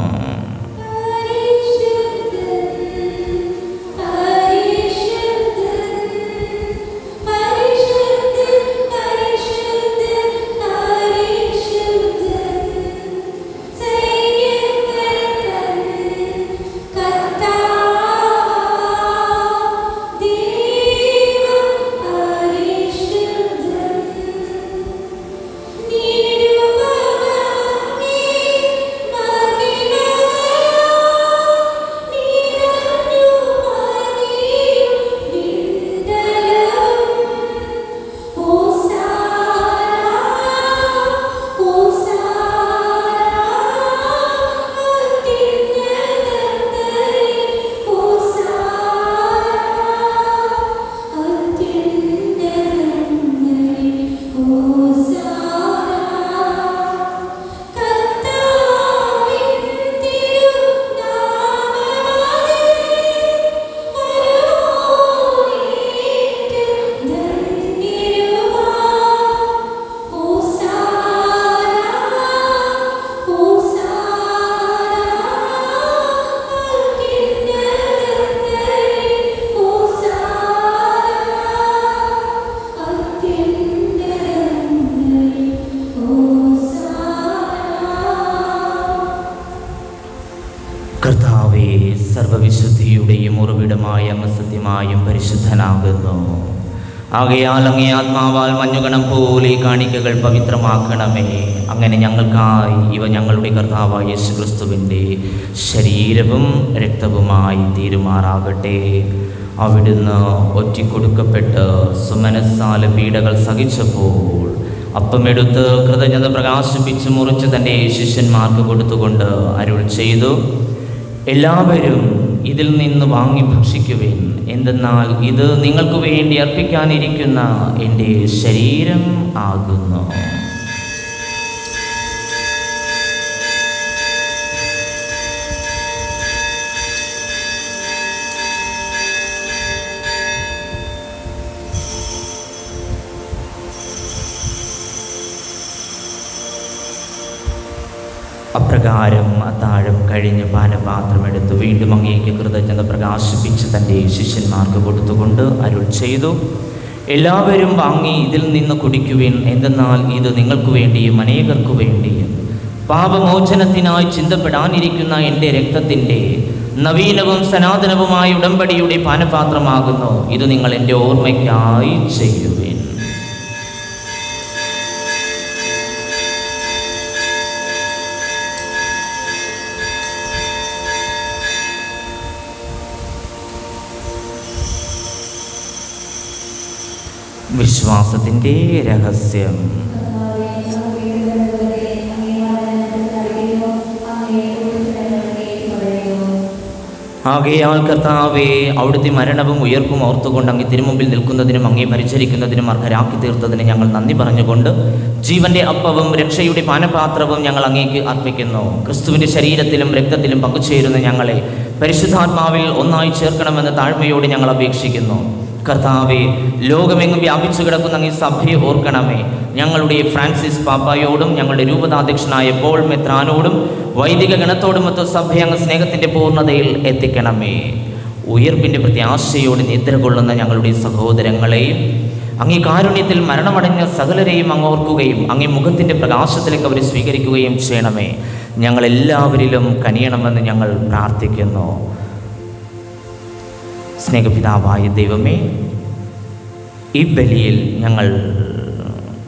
കർത്താവേ സർവവിശുദ്ധിയുടെയും ഉറവിടമായ അങ്ങ് സത്യമായും പരിശുദ്ധനാകുന്നു ആകയാൽ അങ്ങേ ആത്മാവാൽ മഞ്ഞുകണം പോലെ ഈ കാണിക്കകൾ പവിത്രമാക്കണമേ അങ്ങനെ ഞങ്ങൾക്കായി ഇവ ഞങ്ങളുടെ കർത്താവായ യേശു ക്രിസ്തുവിൻ്റെ ശരീരവും രക്തവുമായി തീരുമാറാകട്ടെ അവിടുന്ന് ഒറ്റിക്കൊടുക്കപ്പെട്ട് സുമനസ്സാല പീഡകൾ സഹിച്ചപ്പോൾ അപ്പമെടുത്ത് കൃതജ്ഞത പ്രകാശിപ്പിച്ച് മുറിച്ച് തൻ്റെ ശിഷ്യന്മാർക്ക് കൊടുത്തുകൊണ്ട് അരുൾ ചെയ്തു എല്ലാവരും ഇതിൽ നിന്ന് വാങ്ങി ഭക്ഷിക്കുവിൻ എന്തെന്നാൽ ഇത് നിങ്ങൾക്ക് വേണ്ടി അർപ്പിക്കാനിരിക്കുന്ന എൻ്റെ ശരീരം ആകുന്നു അപ്രകാരം അത്താഴം കഴിഞ്ഞ് പാനപാത്രമെടുത്ത് വീണ്ടും അങ്ങേക്ക് കൃതജ്ഞത പ്രകാശിപ്പിച്ച് തൻ്റെ ശിഷ്യന്മാർക്ക് കൊടുത്തുകൊണ്ട് അരുൾ ചെയ്തു എല്ലാവരും വാങ്ങി ഇതിൽ നിന്ന് കുടിക്കുവിൻ എന്തെന്നാൽ ഇത് നിങ്ങൾക്ക് വേണ്ടിയും അനേകർക്കു വേണ്ടിയും പാപമോചനത്തിനായി ചിന്തപ്പെടാനിരിക്കുന്ന എൻ്റെ രക്തത്തിൻ്റെ നവീനവും സനാതനവുമായ ഉടമ്പടിയുടെ പാനപാത്രമാകുന്നു ഇത് നിങ്ങൾ എൻ്റെ ഓർമ്മയ്ക്കായി ചെയ്യുവിൻ വിശ്വാസത്തിൻ്റെ രഹസ്യം ആകയാൽ കർത്താവേ അവിടുത്തെ മരണവും ഉയർപ്പും ഓർത്തുകൊണ്ട് അങ്ങ് തിരുമുമ്പിൽ നിൽക്കുന്നതിനും അങ്ങേ പരിചരിക്കുന്നതിനും അർഹരാക്കി തീർത്തതിന് ഞങ്ങൾ നന്ദി പറഞ്ഞുകൊണ്ട് ജീവന്റെ അപ്പവും രക്ഷയുടെ പാനപാത്രവും ഞങ്ങൾ അങ്ങേക്ക് അർപ്പിക്കുന്നു ക്രിസ്തുവിന്റെ ശരീരത്തിലും രക്തത്തിലും പങ്കുചേരുന്ന ഞങ്ങളെ പരിശുദ്ധാത്മാവിൽ ഒന്നായി ചേർക്കണമെന്ന് താഴ്മയോട് ഞങ്ങൾ അപേക്ഷിക്കുന്നു കർത്താവെ ലോകമെങ്ങും വ്യാപിച്ചു കിടക്കുന്ന അങ്ങ് ഈ സഭയെ ഓർക്കണമേ ഞങ്ങളുടെ ഫ്രാൻസിസ് പാപ്പായോടും ഞങ്ങളുടെ രൂപതാധ്യക്ഷനായ പോൾ മെത്രാനോടും വൈദിക ഗണത്തോടുമൊത്ത സഭയെ അങ്ങ് സ്നേഹത്തിൻ്റെ പൂർണ്ണതയിൽ എത്തിക്കണമേ ഉയർപ്പിൻ്റെ പ്രത്യാശയോട് നിദ്ര കൊള്ളുന്ന ഞങ്ങളുടെ സഹോദരങ്ങളെയും അങ്ങേ കാരുണ്യത്തിൽ മരണമടഞ്ഞ സകലരെയും അങ്ങ് ഓർക്കുകയും അങ്ങേ മുഖത്തിൻ്റെ പ്രകാശത്തിലേക്ക് അവരെ സ്വീകരിക്കുകയും ചെയ്യണമേ ഞങ്ങളെല്ലാവരിലും കനിയണമെന്ന് ഞങ്ങൾ പ്രാർത്ഥിക്കുന്നു സ്നേഹപിതാവായ ദൈവമേ ഈ ബലിയിൽ ഞങ്ങൾ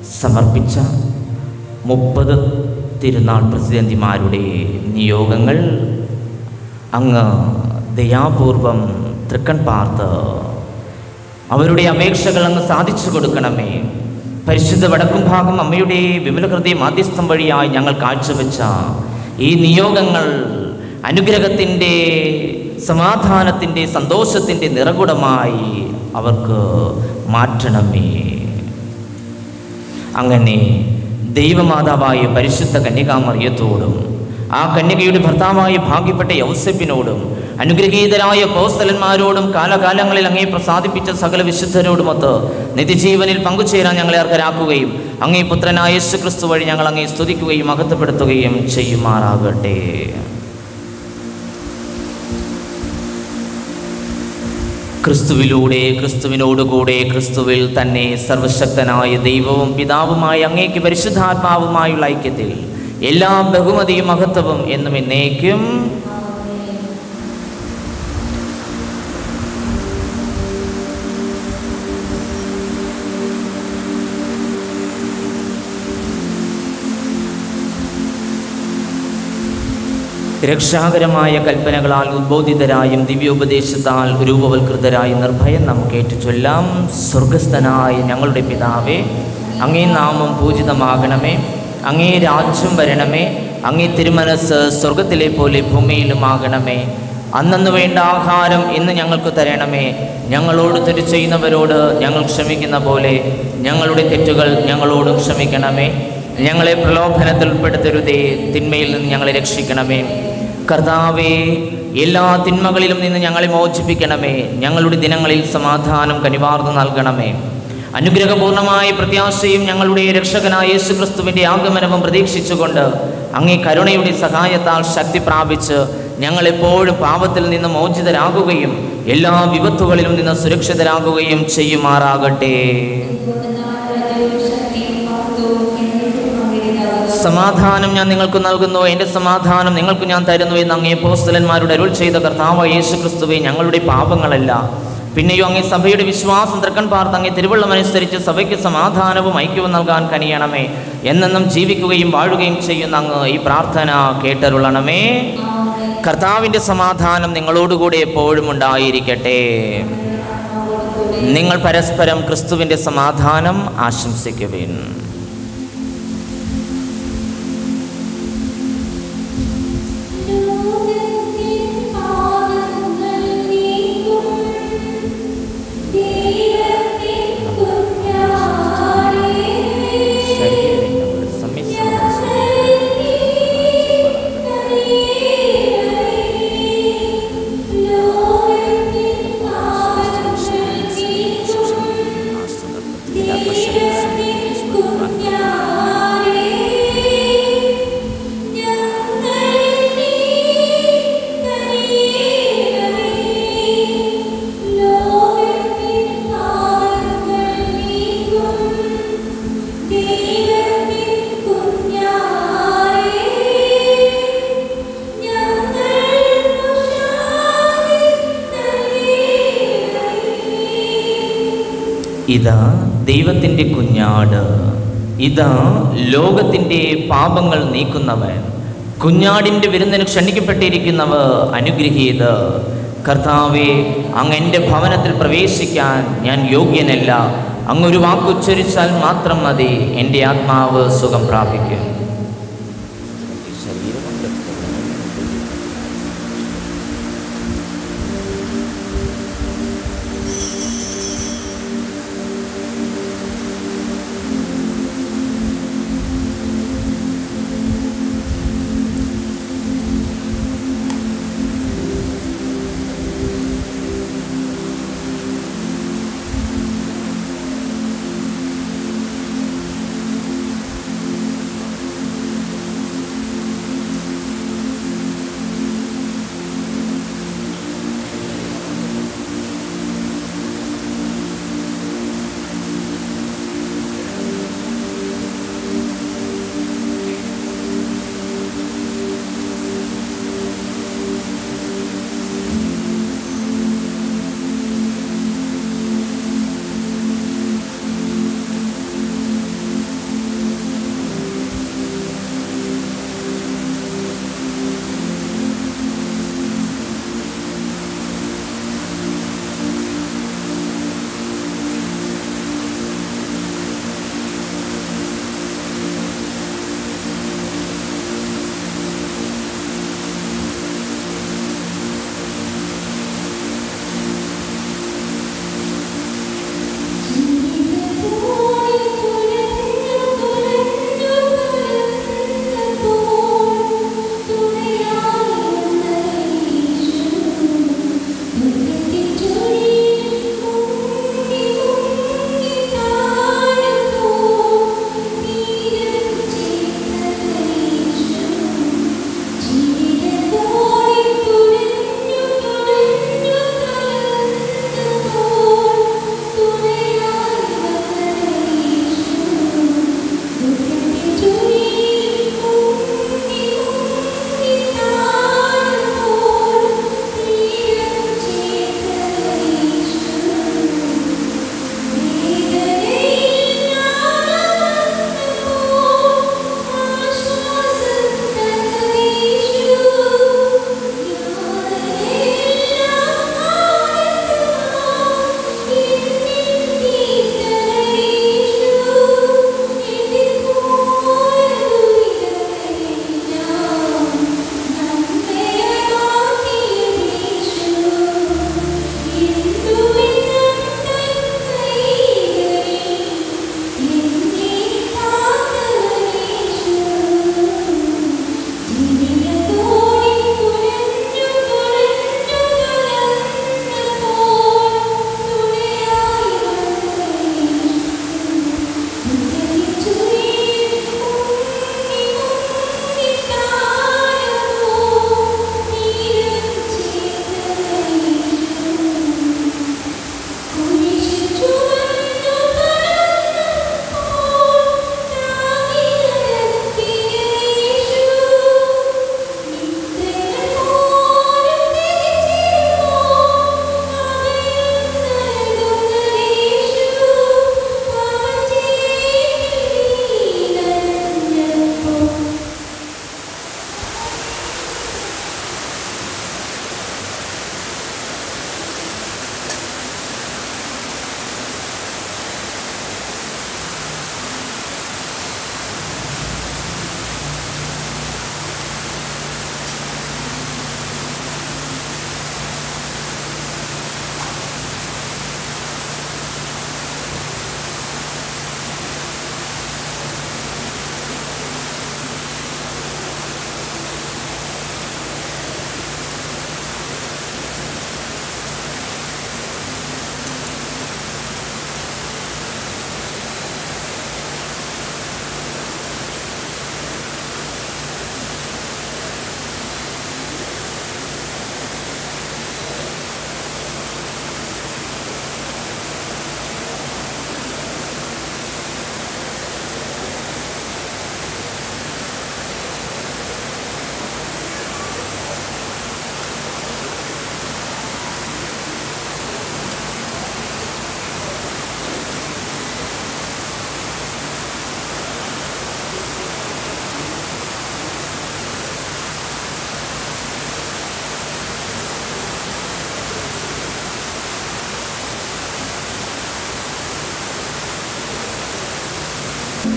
സമർപ്പിച്ച മുപ്പത് തിരുനാൾ പ്രസിഡന്റിമാരുടെ നിയോഗങ്ങൾ അങ്ങ് ദയാപൂർവം തൃക്കൺ പാർത്ത് അവരുടെ അപേക്ഷകൾ അങ്ങ് സാധിച്ചു കൊടുക്കണമേ പരിശുദ്ധ വടക്കും ഭാഗം അമ്മയുടെ വിമല ഹൃദയ മാധ്യസ്ഥം വഴിയായി ഞങ്ങൾ കാഴ്ചവെച്ച ഈ നിയോഗങ്ങൾ അനുഗ്രഹത്തിൻ്റെ സമാധാനത്തിൻ്റെ സന്തോഷത്തിൻ്റെ നിറകുടമായി അവർക്ക് മാറ്റണമേ അങ്ങനെ ദൈവമാതാവായ പരിശുദ്ധ കന്യകാമറിയത്തോടും ആ കന്യകയുടെ ഭർത്താവായ ഭാഗ്യപ്പെട്ട യൗസപ്പിനോടും അനുഗ്രഹീതരായ പോസ്തലന്മാരോടും കാലകാലങ്ങളിൽ അങ്ങേ പ്രസാദിപ്പിച്ച സകല വിശുദ്ധരോടുമൊത്ത് നിത്യജീവനിൽ പങ്കുചേരാൻ ഞങ്ങളെ അർഹരാക്കുകയും അങ്ങേ പുത്രനായ യേശു ക്രിസ്തു വഴി ഞങ്ങൾ അങ്ങേ സ്തുതിക്കുകയും മഹത്വപ്പെടുത്തുകയും ചെയ്യുമാറാകട്ടെ ക്രിസ്തുവിലൂടെ ക്രിസ്തുവിനോടുകൂടെ ക്രിസ്തുവിൽ തന്നെ സർവശക്തനായ ദൈവവും പിതാവുമായ അങ്ങേക്ക് പരിശുദ്ധാത്മാവുമായുള്ള ഐക്യത്തിൽ എല്ലാ ബഹുമതിയും മഹത്വവും എന്നും എന്നേക്കും രക്ഷാകരമായ കൽപ്പനകളാൽ ഉദ്ബോധിതരായും ദിവ്യോപദേശത്താൽ രൂപവൽകൃതരായും നിർഭയം നമുക്ക് ഏറ്റുചൊല്ലാം സ്വർഗസ്ഥനായ ഞങ്ങളുടെ പിതാവേ അങ്ങേ നാമം പൂജിതമാകണമേ അങ്ങേ രാജ്യം വരണമേ അങ്ങേ തിരുമനസ് സ്വർഗത്തിലെ പോലെ ഭൂമിയിലുമാകണമേ അന്നു വേണ്ട ആഹാരം ഇന്ന് ഞങ്ങൾക്ക് തരണമേ ഞങ്ങളോട് തെറ്റ് ചെയ്യുന്നവരോട് ഞങ്ങൾ ക്ഷമിക്കുന്ന പോലെ ഞങ്ങളുടെ തെറ്റുകൾ ഞങ്ങളോടും ക്ഷമിക്കണമേ ഞങ്ങളെ പ്രലോഭനത്തിൽ ഉൾപ്പെടുത്തരുതേ തിന്മയിൽ നിന്ന് ഞങ്ങളെ രക്ഷിക്കണമേ കർത്താവേ എല്ലാ തിന്മകളിലും നിന്ന് ഞങ്ങളെ മോചിപ്പിക്കണമേ ഞങ്ങളുടെ ദിനങ്ങളിൽ സമാധാനം കനിവാർന്നു നൽകണമേ അനുഗ്രഹപൂർണമായ പ്രത്യാശയും ഞങ്ങളുടെ രക്ഷകനായ യേശു ക്രിസ്തുവിൻ്റെ ആഗമനവും പ്രതീക്ഷിച്ചുകൊണ്ട് അങ്ങേ കരുണയുടെ സഹായത്താൽ ശക്തി പ്രാപിച്ച് ഞങ്ങളെപ്പോഴും പാപത്തിൽ നിന്ന് മോചിതരാകുകയും എല്ലാ വിപത്തുകളിലും നിന്ന് സുരക്ഷിതരാകുകയും ചെയ്യുമാറാകട്ടെ സമാധാനം ഞാൻ നിങ്ങൾക്ക് നൽകുന്നു എൻ്റെ സമാധാനം നിങ്ങൾക്ക് ഞാൻ തരുന്നു എന്ന് അങ്ങേ പോസ്റ്റലന്മാരുടെ അരുൾ ചെയ്ത കർത്താവ് യേശു ക്രിസ്തുവെ ഞങ്ങളുടെ പാപങ്ങളല്ല പിന്നെയോ അങ്ങേ സഭയുടെ വിശ്വാസം തൃക്കൺ പാർത്ത് അങ്ങേ തിരുവള്ളം അനുസരിച്ച് സഭയ്ക്ക് സമാധാനവും ഐക്യവും നൽകാൻ കനിയണമേ എന്നെന്നും ജീവിക്കുകയും വാഴുകയും ചെയ്യുന്ന അങ്ങ് ഈ പ്രാർത്ഥന കേട്ടരുളണമേ കർത്താവിൻ്റെ സമാധാനം നിങ്ങളോടുകൂടി എപ്പോഴും ഉണ്ടായിരിക്കട്ടെ നിങ്ങൾ പരസ്പരം ക്രിസ്തുവിൻ്റെ സമാധാനം ആശംസിക്കുവിൻ ശരീരങ്ങളുടെ സമ്മിശ്രണം ഇതാ ദൈവത്തിൻ്റെ കുഞ്ഞാട് ഇതാ ലോകത്തിൻ്റെ പാപങ്ങൾ നീക്കുന്നവൻ കുഞ്ഞാടിൻ്റെ വിരുന്നിന് ക്ഷണിക്കപ്പെട്ടിരിക്കുന്നവ അനുഗ്രഹീത് കർത്താവെ അങ്ങ് എൻ്റെ ഭവനത്തിൽ പ്രവേശിക്കാൻ ഞാൻ യോഗ്യനല്ല അങ്ങൊരു വാക്കുച്ചരിച്ചാൽ മാത്രം മതി എൻ്റെ ആത്മാവ് സുഖം പ്രാപിക്കും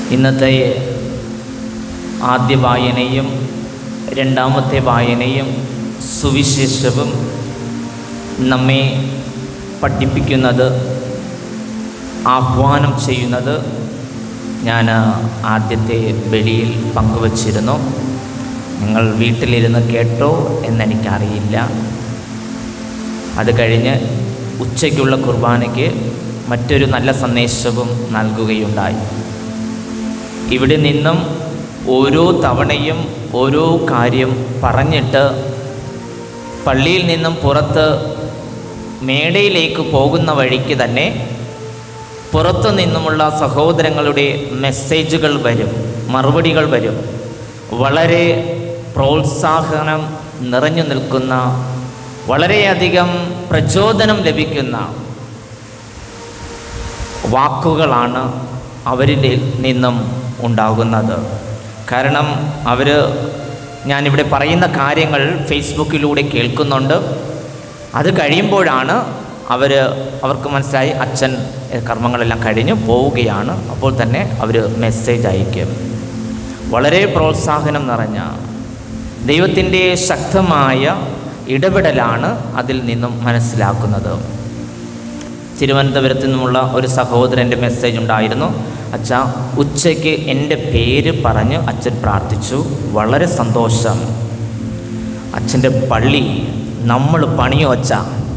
ഇന്നത്തെ ആദ്യ വായനയും രണ്ടാമത്തെ വായനയും സുവിശേഷവും നമ്മെ പഠിപ്പിക്കുന്നത് ആഹ്വാനം ചെയ്യുന്നത് ഞാൻ ആദ്യത്തെ ബലിയിൽ പങ്കുവച്ചിരുന്നു നിങ്ങൾ വീട്ടിലിരുന്ന് കേട്ടോ എന്നെനിക്കറിയില്ല അത് കഴിഞ്ഞ് ഉച്ചയ്ക്കുള്ള കുർബാനയ്ക്ക് മറ്റൊരു നല്ല സന്ദേശവും നൽകുകയുണ്ടായി ഇവിടെ നിന്നും ഓരോ തവണയും ഓരോ കാര്യം പറഞ്ഞിട്ട് പള്ളിയിൽ നിന്നും പുറത്ത് മേടയിലേക്ക് പോകുന്ന വഴിക്ക് തന്നെ പുറത്തു നിന്നുമുള്ള സഹോദരങ്ങളുടെ മെസ്സേജുകൾ വരും മറുപടികൾ വരും വളരെ പ്രോത്സാഹനം നിറഞ്ഞു നിൽക്കുന്ന വളരെയധികം പ്രചോദനം ലഭിക്കുന്ന വാക്കുകളാണ് അവരിൽ നിന്നും ഉണ്ടാകുന്നത് കാരണം അവർ ഞാനിവിടെ പറയുന്ന കാര്യങ്ങൾ ഫേസ്ബുക്കിലൂടെ കേൾക്കുന്നുണ്ട് അത് കഴിയുമ്പോഴാണ് അവർ അവർക്ക് മനസ്സിലായി അച്ഛൻ എഹ്, കർമ്മങ്ങളെല്ലാം കഴിഞ്ഞ് പോവുകയാണ് അപ്പോൾ തന്നെ അവർ മെസ്സേജ് അയക്കും വളരെ പ്രോത്സാഹനം നിറഞ്ഞ ദൈവത്തിൻ്റെ ശക്തമായ ഇടപെടലാണ് അതിൽ നിന്നും മനസ്സിലാക്കുന്നത് തിരുവനന്തപുരത്ത് നിന്നുമുള്ള ഒരു സഹോദരൻ്റെ മെസ്സേജ് ഉണ്ടായിരുന്നു അച്ഛ ഉച്ചയ്ക്ക് എൻ്റെ പേര് പറഞ്ഞ് അച്ഛൻ പ്രാർത്ഥിച്ചു വളരെ സന്തോഷം അച്ഛൻ്റെ പള്ളി നമ്മൾ പണിയോ അച്ഛ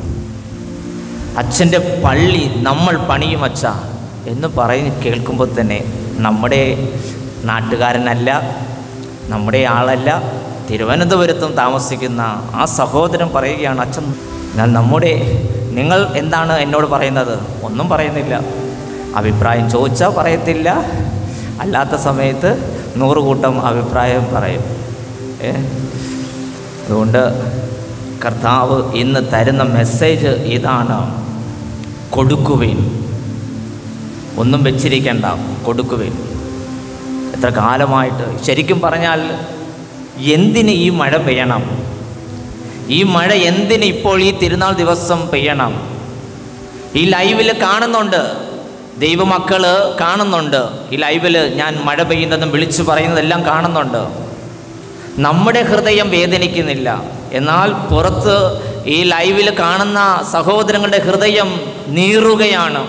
അച്ഛൻ്റെ പള്ളി നമ്മൾ പണിയും അച്ഛ എന്ന് പറഞ്ഞ് കേൾക്കുമ്പോൾ തന്നെ നമ്മുടെ നാട്ടുകാരനല്ല നമ്മുടെ ആളല്ല തിരുവനന്തപുരത്തും താമസിക്കുന്ന ആ സഹോദരൻ പറയുകയാണ് അച്ഛൻ ഞാൻ നമ്മുടെ നിങ്ങൾ എന്താണ് എന്നോട് പറയുന്നത് ഒന്നും പറയുന്നില്ല അഭിപ്രായം ചോദിച്ചാൽ പറയത്തില്ല അല്ലാത്ത സമയത്ത് നൂറ് കൂട്ടം അഭിപ്രായം പറയും ഏ അതുകൊണ്ട് കർത്താവ് ഇന്ന് തരുന്ന മെസ്സേജ് ഇതാണ് കൊടുക്കുവിൻ ഒന്നും വെച്ചിരിക്കണ്ട കൊടുക്കുവിൻ എത്ര കാലമായിട്ട് ശരിക്കും പറഞ്ഞാൽ എന്തിന് ഈ മഴ പെയ്യണം ഈ മഴ എന്തിന് ഇപ്പോൾ ഈ തിരുനാൾ ദിവസം പെയ്യണം ഈ ലൈവിൽ കാണുന്നുണ്ട് ദൈവമക്കള് കാണുന്നുണ്ട് ഈ ലൈവിൽ ഞാൻ മഴ പെയ്യുന്നതും വിളിച്ചു പറയുന്നതെല്ലാം കാണുന്നുണ്ട് നമ്മുടെ ഹൃദയം വേദനിക്കുന്നില്ല എന്നാൽ പുറത്ത് ഈ ലൈവിൽ കാണുന്ന സഹോദരങ്ങളുടെ ഹൃദയം നീറുകയാണ്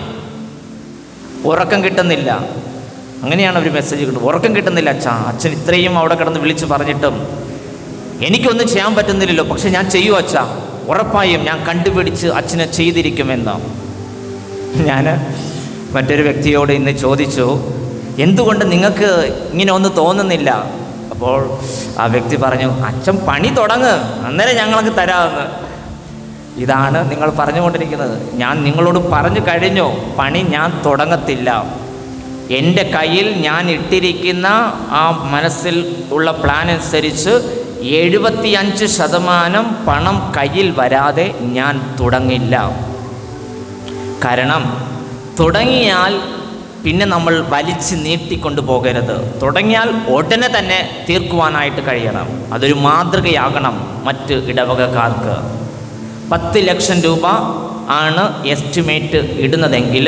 ഉറക്കം കിട്ടുന്നില്ല അങ്ങനെയാണ് ഒരു മെസ്സേജ് കിട്ടുന്നത് ഉറക്കം കിട്ടുന്നില്ല അച്ഛാ അച്ഛൻ ഇത്രയും അവിടെ കിടന്ന് വിളിച്ച് പറഞ്ഞിട്ടും എനിക്കൊന്നും ചെയ്യാൻ പറ്റുന്നില്ലല്ലോ പക്ഷെ ഞാൻ ചെയ്യൂ അച്ഛാ ഉറപ്പായും ഞാൻ കണ്ടുപിടിച്ച് അച്ഛനെ ചെയ്തിരിക്കുമെന്ന് ഞാൻ മറ്റൊരു വ്യക്തിയോട് ഇന്ന് ചോദിച്ചു എന്തുകൊണ്ട് നിങ്ങൾക്ക് ഇങ്ങനെ ഒന്നും തോന്നുന്നില്ല അപ്പോൾ ആ വ്യക്തി പറഞ്ഞു അച്ഛൻ പണി തുടങ്ങ് അന്നേരം ഞങ്ങൾക്ക് തരാമെന്ന് ഇതാണ് നിങ്ങൾ പറഞ്ഞുകൊണ്ടിരിക്കുന്നത് ഞാൻ നിങ്ങളോട് പറഞ്ഞു കഴിഞ്ഞു പണി ഞാൻ തുടങ്ങത്തില്ല എൻ്റെ കയ്യിൽ ഞാൻ ഇട്ടിരിക്കുന്ന ആ മനസ്സിൽ ഉള്ള പ്ലാൻ അനുസരിച്ച് എഴുപത്തിയഞ്ച് ശതമാനം പണം കയ്യിൽ വരാതെ ഞാൻ തുടങ്ങില്ല കാരണം തുടങ്ങിയാൽ പിന്നെ നമ്മൾ വലിച്ച് നീട്ടിക്കൊണ്ടു പോകരുത് തുടങ്ങിയാൽ ഉടനെ തന്നെ തീർക്കുവാനായിട്ട് കഴിയണം അതൊരു മാതൃകയാകണം മറ്റ് ഇടവകക്കാർക്ക് പത്ത് ലക്ഷം രൂപ ആണ് എസ്റ്റിമേറ്റ് ഇടുന്നതെങ്കിൽ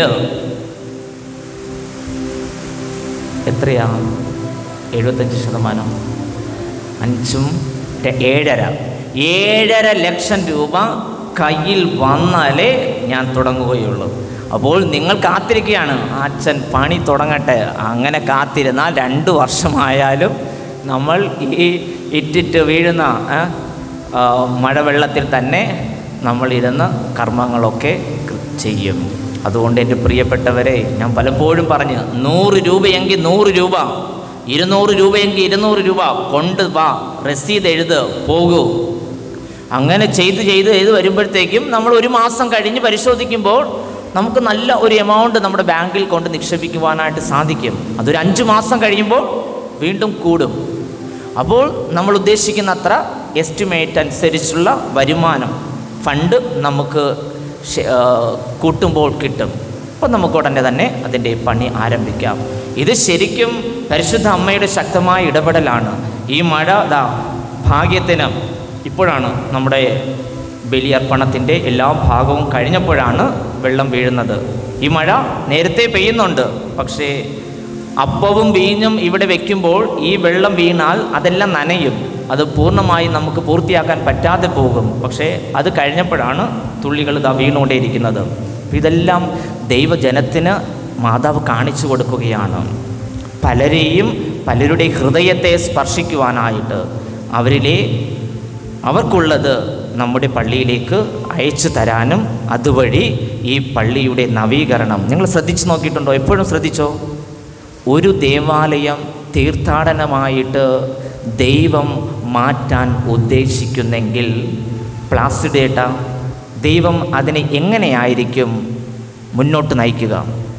എത്രയാ എഴുപത്തഞ്ച് ശതമാനം അഞ്ചും ര- ഏഴര ഏഴര ലക്ഷം രൂപ കയ്യിൽ വന്നാലേ ഞാൻ തുടങ്ങുകയുള്ളൂ അപ്പോൾ നിങ്ങൾ കാത്തിരിക്കുകയാണ് "ആ അച്ഛൻ പണി തുടങ്ങട്ടെ അങ്ങനെ കാത്തിരുന്നാൽ രണ്ട് വർഷമായാലും നമ്മൾ ഈ ഇറ്റിറ്റ് വീഴുന്ന ആ, ആ, മഴവെള്ളത്തിൽ തന്നെ നമ്മളിരുന്ന് കർമ്മങ്ങളൊക്കെ കൃ- ചെയ്യും അതുകൊണ്ട് എൻ്റെ പ്രിയപ്പെട്ടവരെ ഞാൻ പലപ്പോഴും പറഞ്ഞ് നൂറ് രൂപയെങ്കിൽ നൂറ് രൂപ ഇരുന്നൂറ് രൂപയെങ്കിൽ ഇരുന്നൂറ് രൂപ കൊണ്ട് വാ രസീത് എഴുത് പോകൂ അങ്ങനെ ചെയ്ത് ചെയ്ത് ചെയ്ത് വരുമ്പോഴത്തേക്കും നമ്മൾ ഒരു മാസം കഴിഞ്ഞ് പരിശോധിക്കുമ്പോൾ നമുക്ക് നല്ല ഒരു എമൗണ്ട് നമ്മുടെ ബാങ്കിൽ കൊണ്ട് നിക്ഷേപിക്കുവാനായിട്ട് സാധിക്കും അതൊരു അഞ്ച് മാസം കഴിയുമ്പോൾ വീണ്ടും കൂടും അപ്പോൾ നമ്മൾ ഉദ്ദേശിക്കുന്ന അത്ര എസ്റ്റിമേറ്റ് അനുസരിച്ചുള്ള വരുമാനം ഫണ്ട് നമുക്ക് ശ- ആ, കൂട്ടുമ്പോൾ കിട്ടും അപ്പോൾ നമുക്ക് ഉടനെ തന്നെ അതിൻ്റെ പണി ആരംഭിക്കാം ഇത് ശരിക്കും പരിശുദ്ധ അമ്മയുടെ ശക്തമായ ഇടപെടലാണ് ഈ മഴ ദാ ഭാഗ്യത്തിന് ഇപ്പോഴാണ് നമ്മുടെ ബലിയർപ്പണത്തിൻ്റെ എല്ലാ ഭാഗവും കഴിഞ്ഞപ്പോഴാണ് വെള്ളം വീഴുന്നത് ഈ മഴ നേരത്തെ പെയ്യുന്നുണ്ട് പക്ഷേ അപ്പവും വീഞ്ഞും ഇവിടെ വെക്കുമ്പോൾ ഈ വെള്ളം വീണാൽ അതെല്ലാം നനയും അത് പൂർണ്ണമായി നമുക്ക് പൂർത്തിയാക്കാൻ പറ്റാതെ പോകും പക്ഷേ അത് കഴിഞ്ഞപ്പോഴാണ് തുള്ളികൾ ഇതാ വീണുകൊണ്ടേയിരിക്കുന്നത് അപ്പോൾ ഇതെല്ലാം ദൈവജനത്തിന് മാതാവ് കാണിച്ചു കൊടുക്കുകയാണ് പലരെയും പലരുടെ ഹൃദയത്തെ സ്പർശിക്കുവാനായിട്ട് അവരിലെ അവർക്കുള്ളത് നമ്മുടെ പള്ളിയിലേക്ക് അയച്ചു തരാനും അതുവഴി ഈ പള്ളിയുടെ നവീകരണം നിങ്ങൾ ശ്രദ്ധിച്ചു നോക്കിയിട്ടുണ്ടോ എപ്പോഴും ശ്രദ്ധിച്ചോ ഒരു ദേവാലയം തീർത്ഥാടനമായിട്ട് ദൈവം മാറ്റാൻ ഉദ്ദേശിക്കുന്നെങ്കിൽ പ്ലാസിഡേട്ട ദൈവം അതിനെ എങ്ങനെയായിരിക്കും മുന്നോട്ട് നയിക്കുക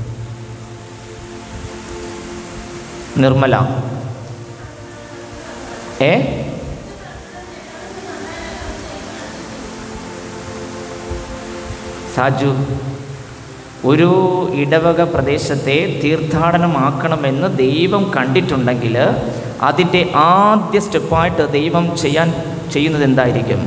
നിർമ്മല ഏ സാജു ഒരു ഇടവക പ്രദേശത്തെ തീർത്ഥാടനമാക്കണമെന്ന് ദൈവം കണ്ടിട്ടുണ്ടെങ്കിൽ അതിൻ്റെ ആദ്യ സ്റ്റെപ്പായിട്ട് ദൈവം ചെയ്യാൻ ചെയ്യുന്നത് എന്തായിരിക്കും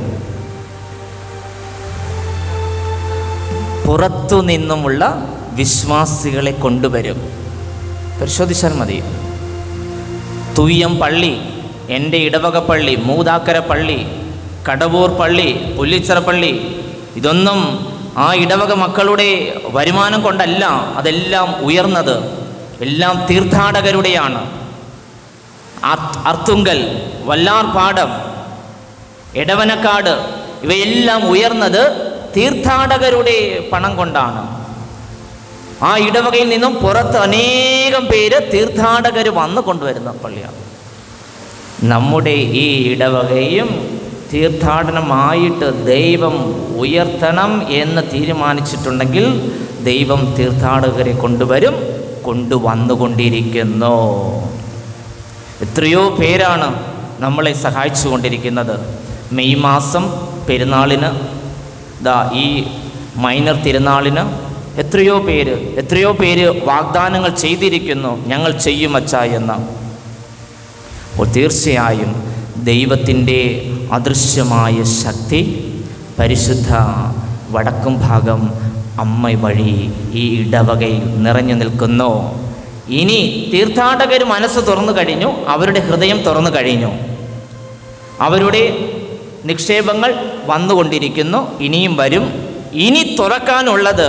പുറത്തു നിന്നുമുള്ള വിശ്വാസികളെ കൊണ്ടുവരും പരിശോധിച്ചാൽ മതി തുയ്യം പള്ളി എൻ്റെ ഇടവക പള്ളി മൂതാക്കര പള്ളി കടവൂർ പള്ളി പുല്ലിച്ചിറ പള്ളി ഇതൊന്നും ആ ഇടവക മക്കളുടെ വരുമാനം കൊണ്ടല്ല അതെല്ലാം ഉയർന്നത് എല്ലാം തീർത്ഥാടകരുടെയാണ് അർ- അർത്തുങ്കൽ വല്ലാർപാടം എടവനക്കാട് ഇവയെല്ലാം ഉയർന്നത് തീർത്ഥാടകരുടെ പണം കൊണ്ടാണ് ആ ഇടവകയിൽ നിന്നും പുറത്ത് അനേകം പേര് തീർത്ഥാടകർ വന്ന് കൊണ്ടുവരുന്ന പള്ളിയാണ് നമ്മുടെ ഈ ഇടവകയും തീർത്ഥാടനമായിട്ട് ദൈവം ഉയർത്തണം എന്ന് തീരുമാനിച്ചിട്ടുണ്ടെങ്കിൽ ദൈവം തീർത്ഥാടകരെ കൊണ്ടുവരും കൊണ്ടുവന്നുകൊണ്ടിരിക്കുന്നു എത്രയോ പേരാണ് നമ്മളെ സഹായിച്ചു കൊണ്ടിരിക്കുന്നത് മെയ് മാസം പെരുന്നാളിന് ദാ ഈ മൈനർ തിരുനാളിന് എത്രയോ പേര് എത്രയോ പേര് വാഗ്ദാനങ്ങൾ ചെയ്തിരിക്കുന്നു ഞങ്ങൾ ചെയ്യും അച്ഛാ എന്ന് അപ്പോൾ തീർച്ചയായും ദൈവത്തിൻ്റെ അദൃശ്യമായ ശക്തി പരിശുദ്ധ വടക്കും ഭാഗം അമ്മ വഴി ഈ ഇടവകയിൽ നിറഞ്ഞു നിൽക്കുന്നു ഇനി തീർത്ഥാടകർ മനസ്സ് തുറന്നു കഴിഞ്ഞു അവരുടെ ഹൃദയം തുറന്നു കഴിഞ്ഞു അവരുടെ നിക്ഷേപങ്ങൾ വന്നുകൊണ്ടിരിക്കുന്നു ഇനിയും വരും ഇനി തുറക്കാനുള്ളത്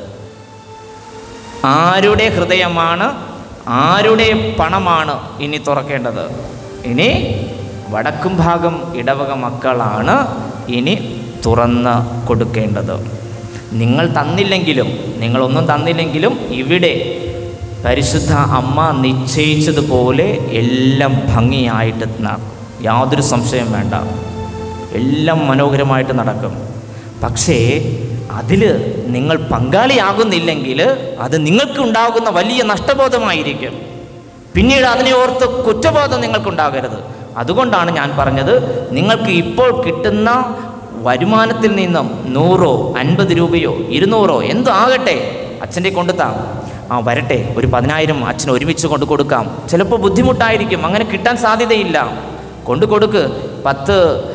ആരുടെ ഹൃദയമാണ് ആരുടെ പണമാണ് ഇനി തുറക്കേണ്ടത് ഇനി വടക്കും ഭാഗം ഇടവക മക്കളാണ് ഇനി തുറന്ന് കൊടുക്കേണ്ടത് നിങ്ങൾ തന്നില്ലെങ്കിലും നിങ്ങളൊന്നും തന്നില്ലെങ്കിലും ഇവിടെ പരിശുദ്ധ അമ്മ നിശ്ചയിച്ചതുപോലെ എല്ലാം ഭംഗിയായിട്ട് നടക്കും യാതൊരു സംശയം വേണ്ട എല്ലാം മനോഹരമായിട്ട് നടക്കും പക്ഷേ അതിൽ നിങ്ങൾ പങ്കാളിയാകുന്നില്ലെങ്കിൽ അത് നിങ്ങൾക്ക് ഉണ്ടാകുന്ന വലിയ നഷ്ടബോധമായിരിക്കും പിന്നീട് അതിനെ ഓർത്ത് കുറ്റബോധം നിങ്ങൾക്കുണ്ടാകരുത് അതുകൊണ്ടാണ് ഞാൻ പറഞ്ഞത് നിങ്ങൾക്ക് ഇപ്പോൾ കിട്ടുന്ന വരുമാനത്തിൽ നിന്നും നൂറോ അൻപത് രൂപയോ ഇരുന്നൂറോ എന്തോ ആകട്ടെ അച്ഛൻ്റെ കൊണ്ടുത്താം ആ വരട്ടെ ഒരു പതിനായിരം അച്ഛന് ഒരുമിച്ച് കൊണ്ട് കൊടുക്കാം ചിലപ്പോൾ ബുദ്ധിമുട്ടായിരിക്കും അങ്ങനെ കിട്ടാൻ സാധ്യതയില്ല കൊണ്ടു കൊടുക്ക് പത്ത്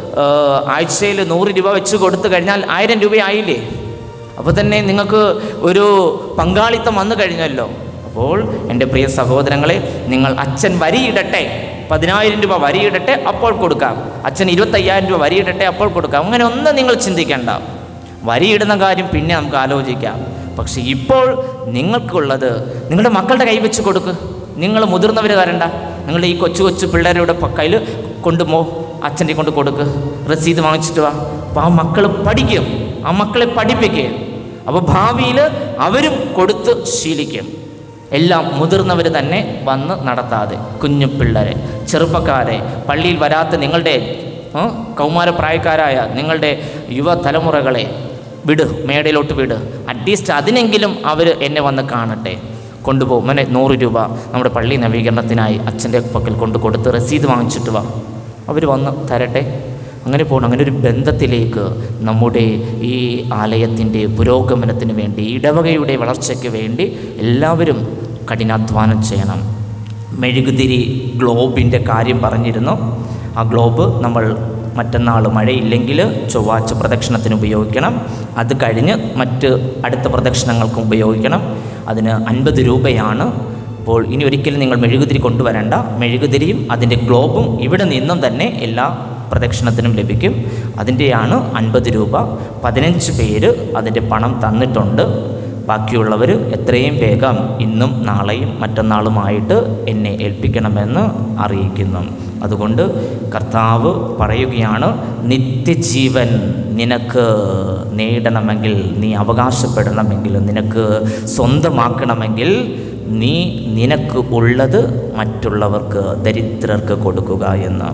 ആഴ്ചയിൽ നൂറ് രൂപ വെച്ച് കൊടുത്തു കഴിഞ്ഞാൽ ആയിരം രൂപയായില്ലേ അപ്പോൾ തന്നെ നിങ്ങൾക്ക് ഒരു പങ്കാളിത്തം വന്നു കഴിഞ്ഞല്ലോ അപ്പോൾ എൻ്റെ പ്രിയ സഹോദരങ്ങളെ നിങ്ങൾ അച്ഛൻ വരിയിടട്ടെ പതിനായിരം രൂപ വരിയിടട്ടെ അപ്പോൾ കൊടുക്കാം അച്ഛൻ ഇരുപത്തയ്യായിരം രൂപ വരിയിടട്ടെ അപ്പോൾ കൊടുക്കാം അങ്ങനെ ഒന്നും നിങ്ങൾ ചിന്തിക്കേണ്ട വരിയിടുന്ന കാര്യം പിന്നെ നമുക്ക് ആലോചിക്കാം പക്ഷെ ഇപ്പോൾ നിങ്ങൾക്കുള്ളത് നിങ്ങളുടെ മക്കളുടെ കൈ വെച്ച് കൊടുക്ക് നിങ്ങൾ മുതിർന്നവർ തരണ്ട നിങ്ങളുടെ ഈ കൊച്ചു കൊച്ചു പിള്ളേരുടെ കയ്യിൽ കൊണ്ടുപോ അച്ഛൻ്റെ കൊണ്ട് കൊടുക്ക് റസീത് വാങ്ങിച്ചിട്ട് വാ അപ്പോൾ ആ മക്കൾ പഠിക്കും ആ മക്കളെ പഠിപ്പിക്കുക അപ്പോൾ ഭാവിയിൽ അവരും കൊടുത്ത് ശീലിക്കും എല്ലാം മുതിർന്നവർ തന്നെ വന്ന് നടത്താതെ കുഞ്ഞു പിള്ളേരെ ചെറുപ്പക്കാരെ പള്ളിയിൽ വരാത്ത നിങ്ങളുടെ ആ, കൗമാരപ്രായക്കാരായ നിങ്ങളുടെ യുവതലമുറകളെ വിട് മേടയിലോട്ട് വിട് അറ്റ്ലീസ്റ്റ് അതിനെങ്കിലും അവർ എന്നെ വന്ന് കാണട്ടെ കൊണ്ടുപോകും മോനെ നൂറ് രൂപ നമ്മുടെ പള്ളി നവീകരണത്തിനായി അച്ഛൻ്റെ പക്കൽ കൊണ്ട് കൊടുത്ത് രസീത് വാങ്ങിച്ചിട്ട് വാ അവർ വന്ന് തരട്ടെ അങ്ങനെ പോകണം അങ്ങനെ ഒരു ബന്ധത്തിലേക്ക് നമ്മുടെ ഈ ആലയത്തിൻ്റെ പുരോഗമനത്തിന് വേണ്ടി ഇടവകയുടെ വളർച്ചയ്ക്ക് വേണ്ടി എല്ലാവരും കഠിനാധ്വാനം ചെയ്യണം മെഴുകുതിരി ഗ്ലോബിൻ്റെ കാര്യം പറഞ്ഞിരുന്നു ആ ഗ്ലോബ് നമ്മൾ മറ്റന്നാൾ മഴയില്ലെങ്കിൽ ചൊവ്വാഴ്ച പ്രദക്ഷിണത്തിന് ഉപയോഗിക്കണം അത് കഴിഞ്ഞ് മറ്റ് അടുത്ത പ്രദക്ഷിണങ്ങൾക്കും ഉപയോഗിക്കണം അതിന് അൻപത് രൂപയാണ് അപ്പോൾ ഇനി ഒരിക്കലും നിങ്ങൾ മെഴുകുതിരി കൊണ്ടുവരണ്ട മെഴുകുതിരിയും അതിൻ്റെ ഗ്ലോബും ഇവിടെ നിന്നും തന്നെ എല്ലാ പ്രദക്ഷിണത്തിനും ലഭിക്കും അതിൻ്റെയാണ് അൻപത് രൂപ പതിനഞ്ച് പേര് അതിൻ്റെ പണം തന്നിട്ടുണ്ട് ബാക്കിയുള്ളവർ എത്രയും വേഗം ഇന്നും നാളെയും മറ്റന്നാളുമായിട്ട് എന്നെ ഏൽപ്പിക്കണമെന്ന് അറിയിക്കുന്നു അതുകൊണ്ട് കർത്താവ് പറയുകയാണ് നിത്യജീവൻ നിനക്ക് നേടണമെങ്കിൽ നീ അവകാശപ്പെടണമെങ്കിൽ നിനക്ക് സ്വന്തമാക്കണമെങ്കിൽ നീ നിനക്ക് ഉള്ളത് മറ്റുള്ളവർക്ക് ദരിദ്രർക്ക് കൊടുക്കുക എന്ന്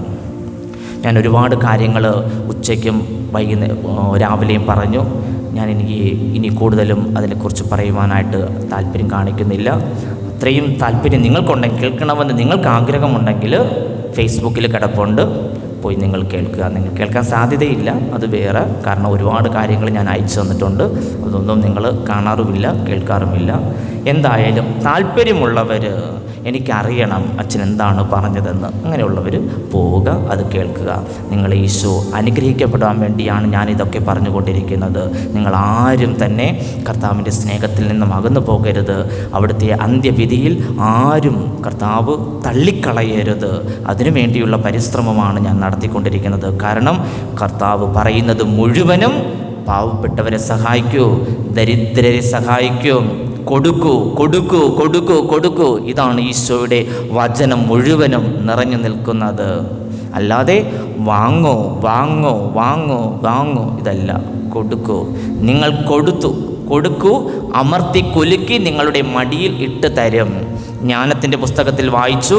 ഞാൻ ഒരുപാട് കാര്യങ്ങൾ ഉച്ചയ്ക്കും വൈകുന്നേരം രാവിലെയും പറഞ്ഞു ഞാൻ എനിക്ക് ഇനി കൂടുതലും അതിനെക്കുറിച്ച് പറയുവാനായിട്ട് താല്പര്യം കാണിക്കുന്നില്ല അത്രയും താല്പര്യം നിങ്ങൾക്കുണ്ടെങ്കിൽ കേൾക്കണമെന്ന് നിങ്ങൾക്ക് ആഗ്രഹമുണ്ടെങ്കിൽ ഫേസ്ബുക്കിൽ കിടപ്പുണ്ട് പോയി നിങ്ങൾ കേൾക്കുക നിങ്ങൾ കേൾക്കാൻ സാധ്യതയില്ല അത് വേറെ കാരണം ഒരുപാട് കാര്യങ്ങൾ ഞാൻ അയച്ചു തന്നിട്ടുണ്ട് അതൊന്നും നിങ്ങൾ കാണാറുമില്ല കേൾക്കാറുമില്ല എന്തായാലും താല്പര്യമുള്ളവർ എനിക്കറിയണം അച്ഛൻ എന്താണ് പറഞ്ഞതെന്ന് അങ്ങനെയുള്ളവർ പോവുക അത് കേൾക്കുക നിങ്ങൾ ഈശോ അനുഗ്രഹിക്കപ്പെടാൻ വേണ്ടിയാണ് ഞാനിതൊക്കെ പറഞ്ഞുകൊണ്ടിരിക്കുന്നത് നിങ്ങൾ ആരും തന്നെ കർത്താവിൻ്റെ സ്നേഹത്തിൽ നിന്നും അകന്നു പോകരുത് അവിടുത്തെ അന്ത്യവിധിയിൽ ആരും കർത്താവ് തള്ളിക്കളയരുത് അതിനു വേണ്ടിയുള്ള പരിശ്രമമാണ് ഞാൻ നടത്തിക്കൊണ്ടിരിക്കുന്നത് കാരണം കർത്താവ് പറയുന്നത് മുഴുവനും പാവപ്പെട്ടവരെ സഹായിക്കൂ ദരിദ്രരെ സഹായിക്കൂ കൊടുക്കൂ കൊടുക്കൂ കൊടുക്കൂ കൊടുക്കൂ ഇതാണ് ഈശോയുടെ വചനം മുഴുവനും നിറഞ്ഞു നിൽക്കുന്നത് അല്ലാതെ വാങ്ങോ വാങ്ങോ വാങ്ങോ വാങ്ങോ ഇതല്ല കൊടുക്കൂ നിങ്ങൾ കൊടുത്തു കൊടുക്കൂ അമർത്തി കുലുക്കി നിങ്ങളുടെ മടിയിൽ ഇട്ട് തരും ജ്ഞാനത്തിൻ്റെ പുസ്തകത്തിൽ വായിച്ചു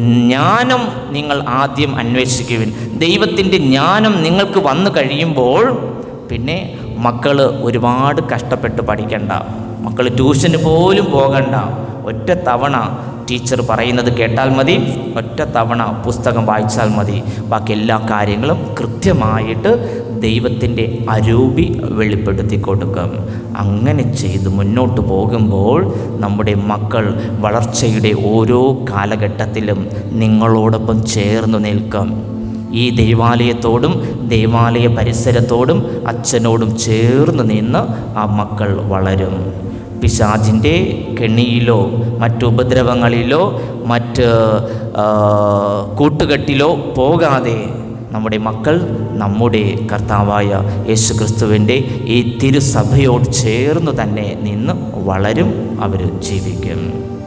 ജ്ഞാനം നിങ്ങൾ ആദ്യം അന്വേഷിക്കുവിൻ ദൈവത്തിൻ്റെ ജ്ഞാനം നിങ്ങൾക്ക് വന്നു കഴിയുമ്പോൾ പിന്നെ മക്കൾ ഒരുപാട് കഷ്ടപ്പെട്ട് പഠിക്കണ്ട മക്കൾ ട്യൂഷന് പോലും പോകണ്ട ഒറ്റ തവണ ടീച്ചർ പറയുന്നത് കേട്ടാൽ മതി ഒറ്റ തവണ പുസ്തകം വായിച്ചാൽ മതി ബാക്കി എല്ലാ കാര്യങ്ങളും കൃത്യമായിട്ട് ദൈവത്തിൻ്റെ അരൂപി വെളിപ്പെടുത്തി കൊടുക്കും അങ്ങനെ ചെയ്ത് മുന്നോട്ട് പോകുമ്പോൾ നമ്മുടെ മക്കൾ വളർച്ചയുടെ ഓരോ കാലഘട്ടത്തിലും നിങ്ങളോടൊപ്പം ചേർന്ന് നിൽക്കും ഈ ദൈവാലയത്തോടും ദൈവാലയ പരിസരത്തോടും അച്ഛനോടും ചേർന്ന് നിന്ന് ആ മക്കൾ വളരും പിശാജിൻ്റെ കെണിയിലോ മറ്റു ഉപദ്രവങ്ങളിലോ മറ്റ് ആ, കൂട്ടുകെട്ടിലോ പോകാതെ നമ്മുടെ മക്കൾ നമ്മുടെ കർത്താവായ യേശു ക്രിസ്തുവിൻ്റെ ഈ തിരുസഭയോട് ചേർന്ന് തന്നെ നിന്ന് വളരും അവർ ജീവിക്കും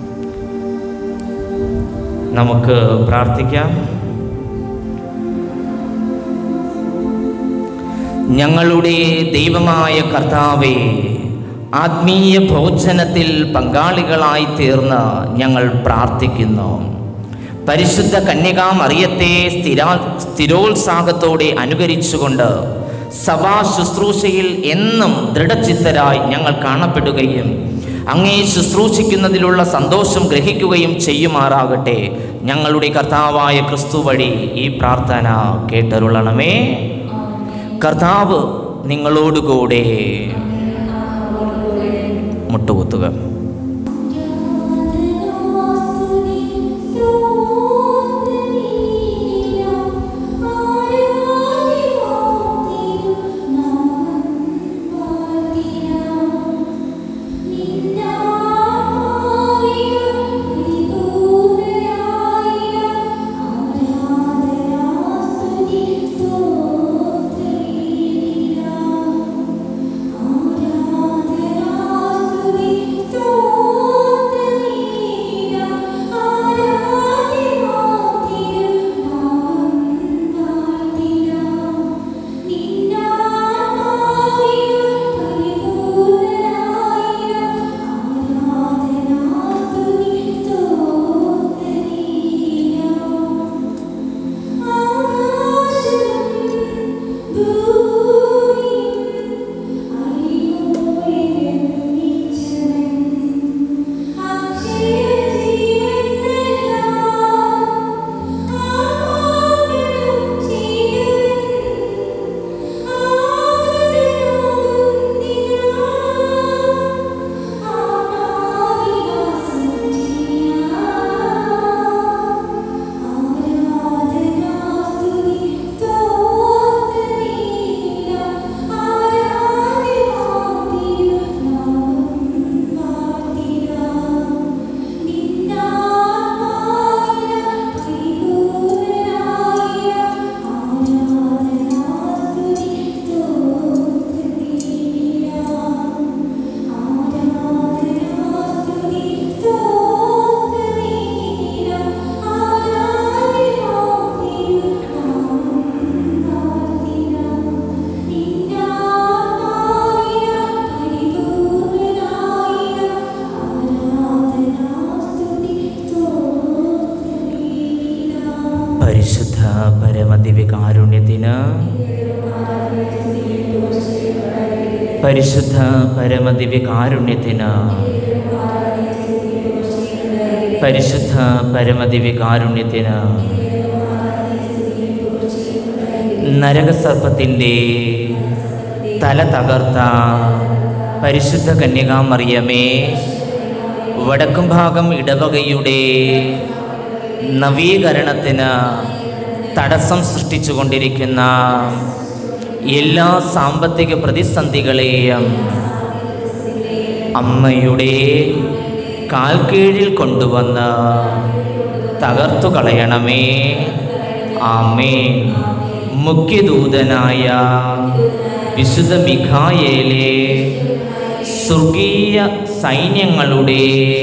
നമുക്ക് പ്രാർത്ഥിക്കാം ഞങ്ങളുടെ ദൈവമായ കർത്താവെ ആത്മീയ ഭോജനത്തിൽ പങ്കാളികളായി തീർന്ന് ഞങ്ങൾ പ്രാർത്ഥിക്കുന്നു പരിശുദ്ധ കന്യകാ മറിയത്തെ സ്ഥിരാ സ്ഥിരോത്സാഹത്തോടെ അനുകരിച്ചുകൊണ്ട് സഭാ ശുശ്രൂഷയിൽ എന്നും ദൃഢചിത്തരായി ഞങ്ങൾ കാണപ്പെടുകയും അങ്ങേ ശുശ്രൂഷിക്കുന്നതിലുള്ള സന്തോഷം ഗ്രഹിക്കുകയും ചെയ്യുമാറാകട്ടെ ഞങ്ങളുടെ കർത്താവായ ക്രിസ്തു വഴി ഈ പ്രാർത്ഥന കേട്ടരുളണമേ കർത്താവ് നിങ്ങളോടുകൂടെ മുട്ടുകുത്തുക ആരാധനാസ്തുതി പരിശുദ്ധ പരമദിവ്യ കാരുണ്യത്തിന് പരിശുദ്ധ പരമദിവ്യ കാരുണ്യത്തിന് നരകസർപ്പത്തിൻ്റെ തല തകർത്ത പരിശുദ്ധ കന്യകാമറിയമേ വടക്കും ഭാഗം ഇടവകയുടെ നവീകരണത്തിന് തടസ്സം സൃഷ്ടിച്ചുകൊണ്ടിരിക്കുന്ന എല്ലാ സാമ്പത്തിക പ്രതിസന്ധികളെയും അമ്മയുടെ കാൽക്കീഴിൽ കൊണ്ടുവന്ന് തകർത്തു കളയണമേ ആമേ മുഖ്യദൂതനായ വിശുദ്ധ മിഖായേലെ സ്വർഗീയ സൈന്യങ്ങളുടെ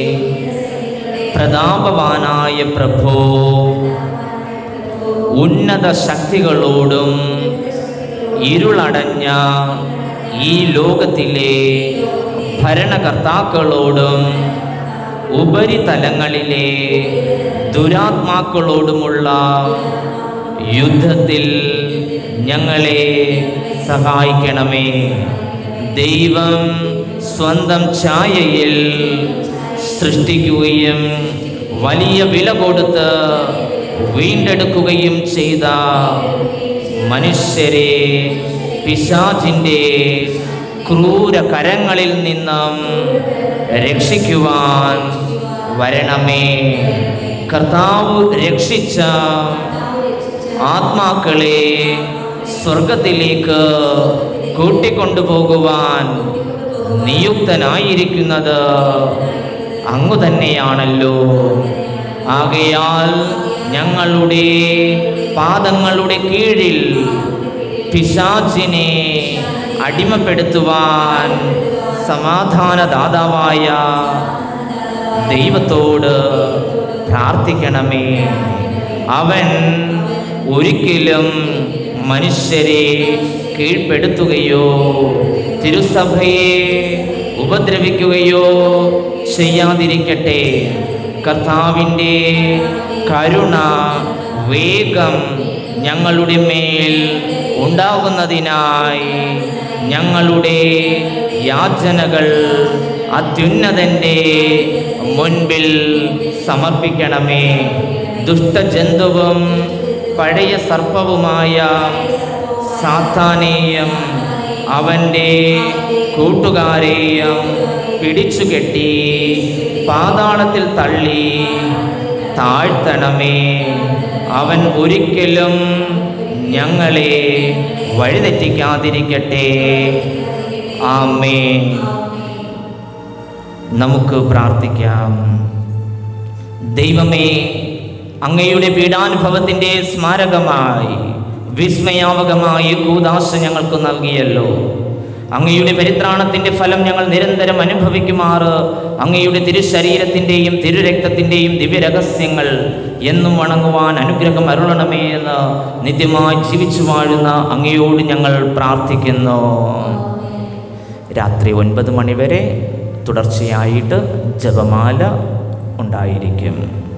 പ്രതാപവാനായ പ്രഭോ ഉന്നത ശക്തികളോടും ഇരുളടഞ്ഞ ഈ ലോകത്തിലെ ഭരണകർത്താക്കളോടും ഉപരിതലങ്ങളിലെ ദുരാത്മാക്കളോടുമുള്ള യുദ്ധത്തിൽ ഞങ്ങളെ സഹായിക്കണമേ ദൈവം സ്വന്തം ഛായയിൽ സൃഷ്ടിക്കുകയും വലിയ വില കൊടുത്ത് വീണ്ടെടുക്കുകയും ചെയ്ത മനുഷ്യരെ പിശാചിൻ്റെ ക്രൂര കരങ്ങളിൽ നിന്നും രക്ഷിക്കുവാൻ വരണമേ കർത്താവ് രക്ഷിച്ച ആത്മാക്കളെ സ്വർഗത്തിലേക്ക് കൂട്ടിക്കൊണ്ടുപോകുവാൻ നിയുക്തനായിരിക്കുന്നത് അങ്ങു തന്നെയാണല്ലോ ആകയാൽ ഞങ്ങളുടെ പാദങ്ങളുടെ കീഴിൽ പിശാചിനെ അടിമപ്പെടുത്തുവാൻ സമാധാനദാതാവായ ദൈവത്തോട് പ്രാർത്ഥിക്കണമേ അവൻ ഒരിക്കലും മനുഷ്യരെ കീഴ്പ്പെടുത്തുകയോ തിരുസഭയെ ഉപദ്രവിക്കുകയോ ചെയ്യാതിരിക്കട്ടെ കർത്താവിൻ്റെ കരുണ വേഗം ഞങ്ങളുടെ മേൽ ഉണ്ടാകുന്നതിനായി ഞങ്ങളുടെ യാചനകൾ അത്യുന്നതൻ്റെ മുൻപിൽ സമർപ്പിക്കണമേ ദുഷ്ടജന്തുവും പഴയ സർപ്പവുമായ സാത്താനെയും അവൻ്റെ കൂട്ടുകാരെയും പിടിച്ചുകെട്ടി പാതാളത്തിൽ തള്ളി താഴ്ത്തണമേ അവൻ ഒരിക്കലും ഞങ്ങളെ വഴിതെറ്റിക്കാതിരിക്കട്ടെ ആമേ നമുക്ക് പ്രാർത്ഥിക്കാം ദൈവമേ അങ്ങയുടെ പീഡാനുഭവത്തിൻ്റെ സ്മാരകമായി വിസ്മയാവകമായ കൂതാശ ഞങ്ങൾക്ക് നൽകിയല്ലോ അങ്ങയുടെ പരിത്രാണത്തിൻ്റെ ഫലം ഞങ്ങൾ നിരന്തരം അനുഭവിക്കുമാറ് അങ്ങയുടെ തിരുശരീരത്തിൻ്റെയും തിരുരക്തത്തിൻ്റെയും ദിവ്യരഹസ്യങ്ങൾ എന്നും വണങ്ങുവാൻ അനുഗ്രഹം അരുളണമേ എന്ന് നിത്യമായി ജീവിച്ചു വാഴുന്ന അങ്ങയോട് ഞങ്ങൾ പ്രാർത്ഥിക്കുന്നു രാത്രി ഒൻപത് മണിവരെ തുടർച്ചയായിട്ട് ജപമാല ഉണ്ടായിരിക്കും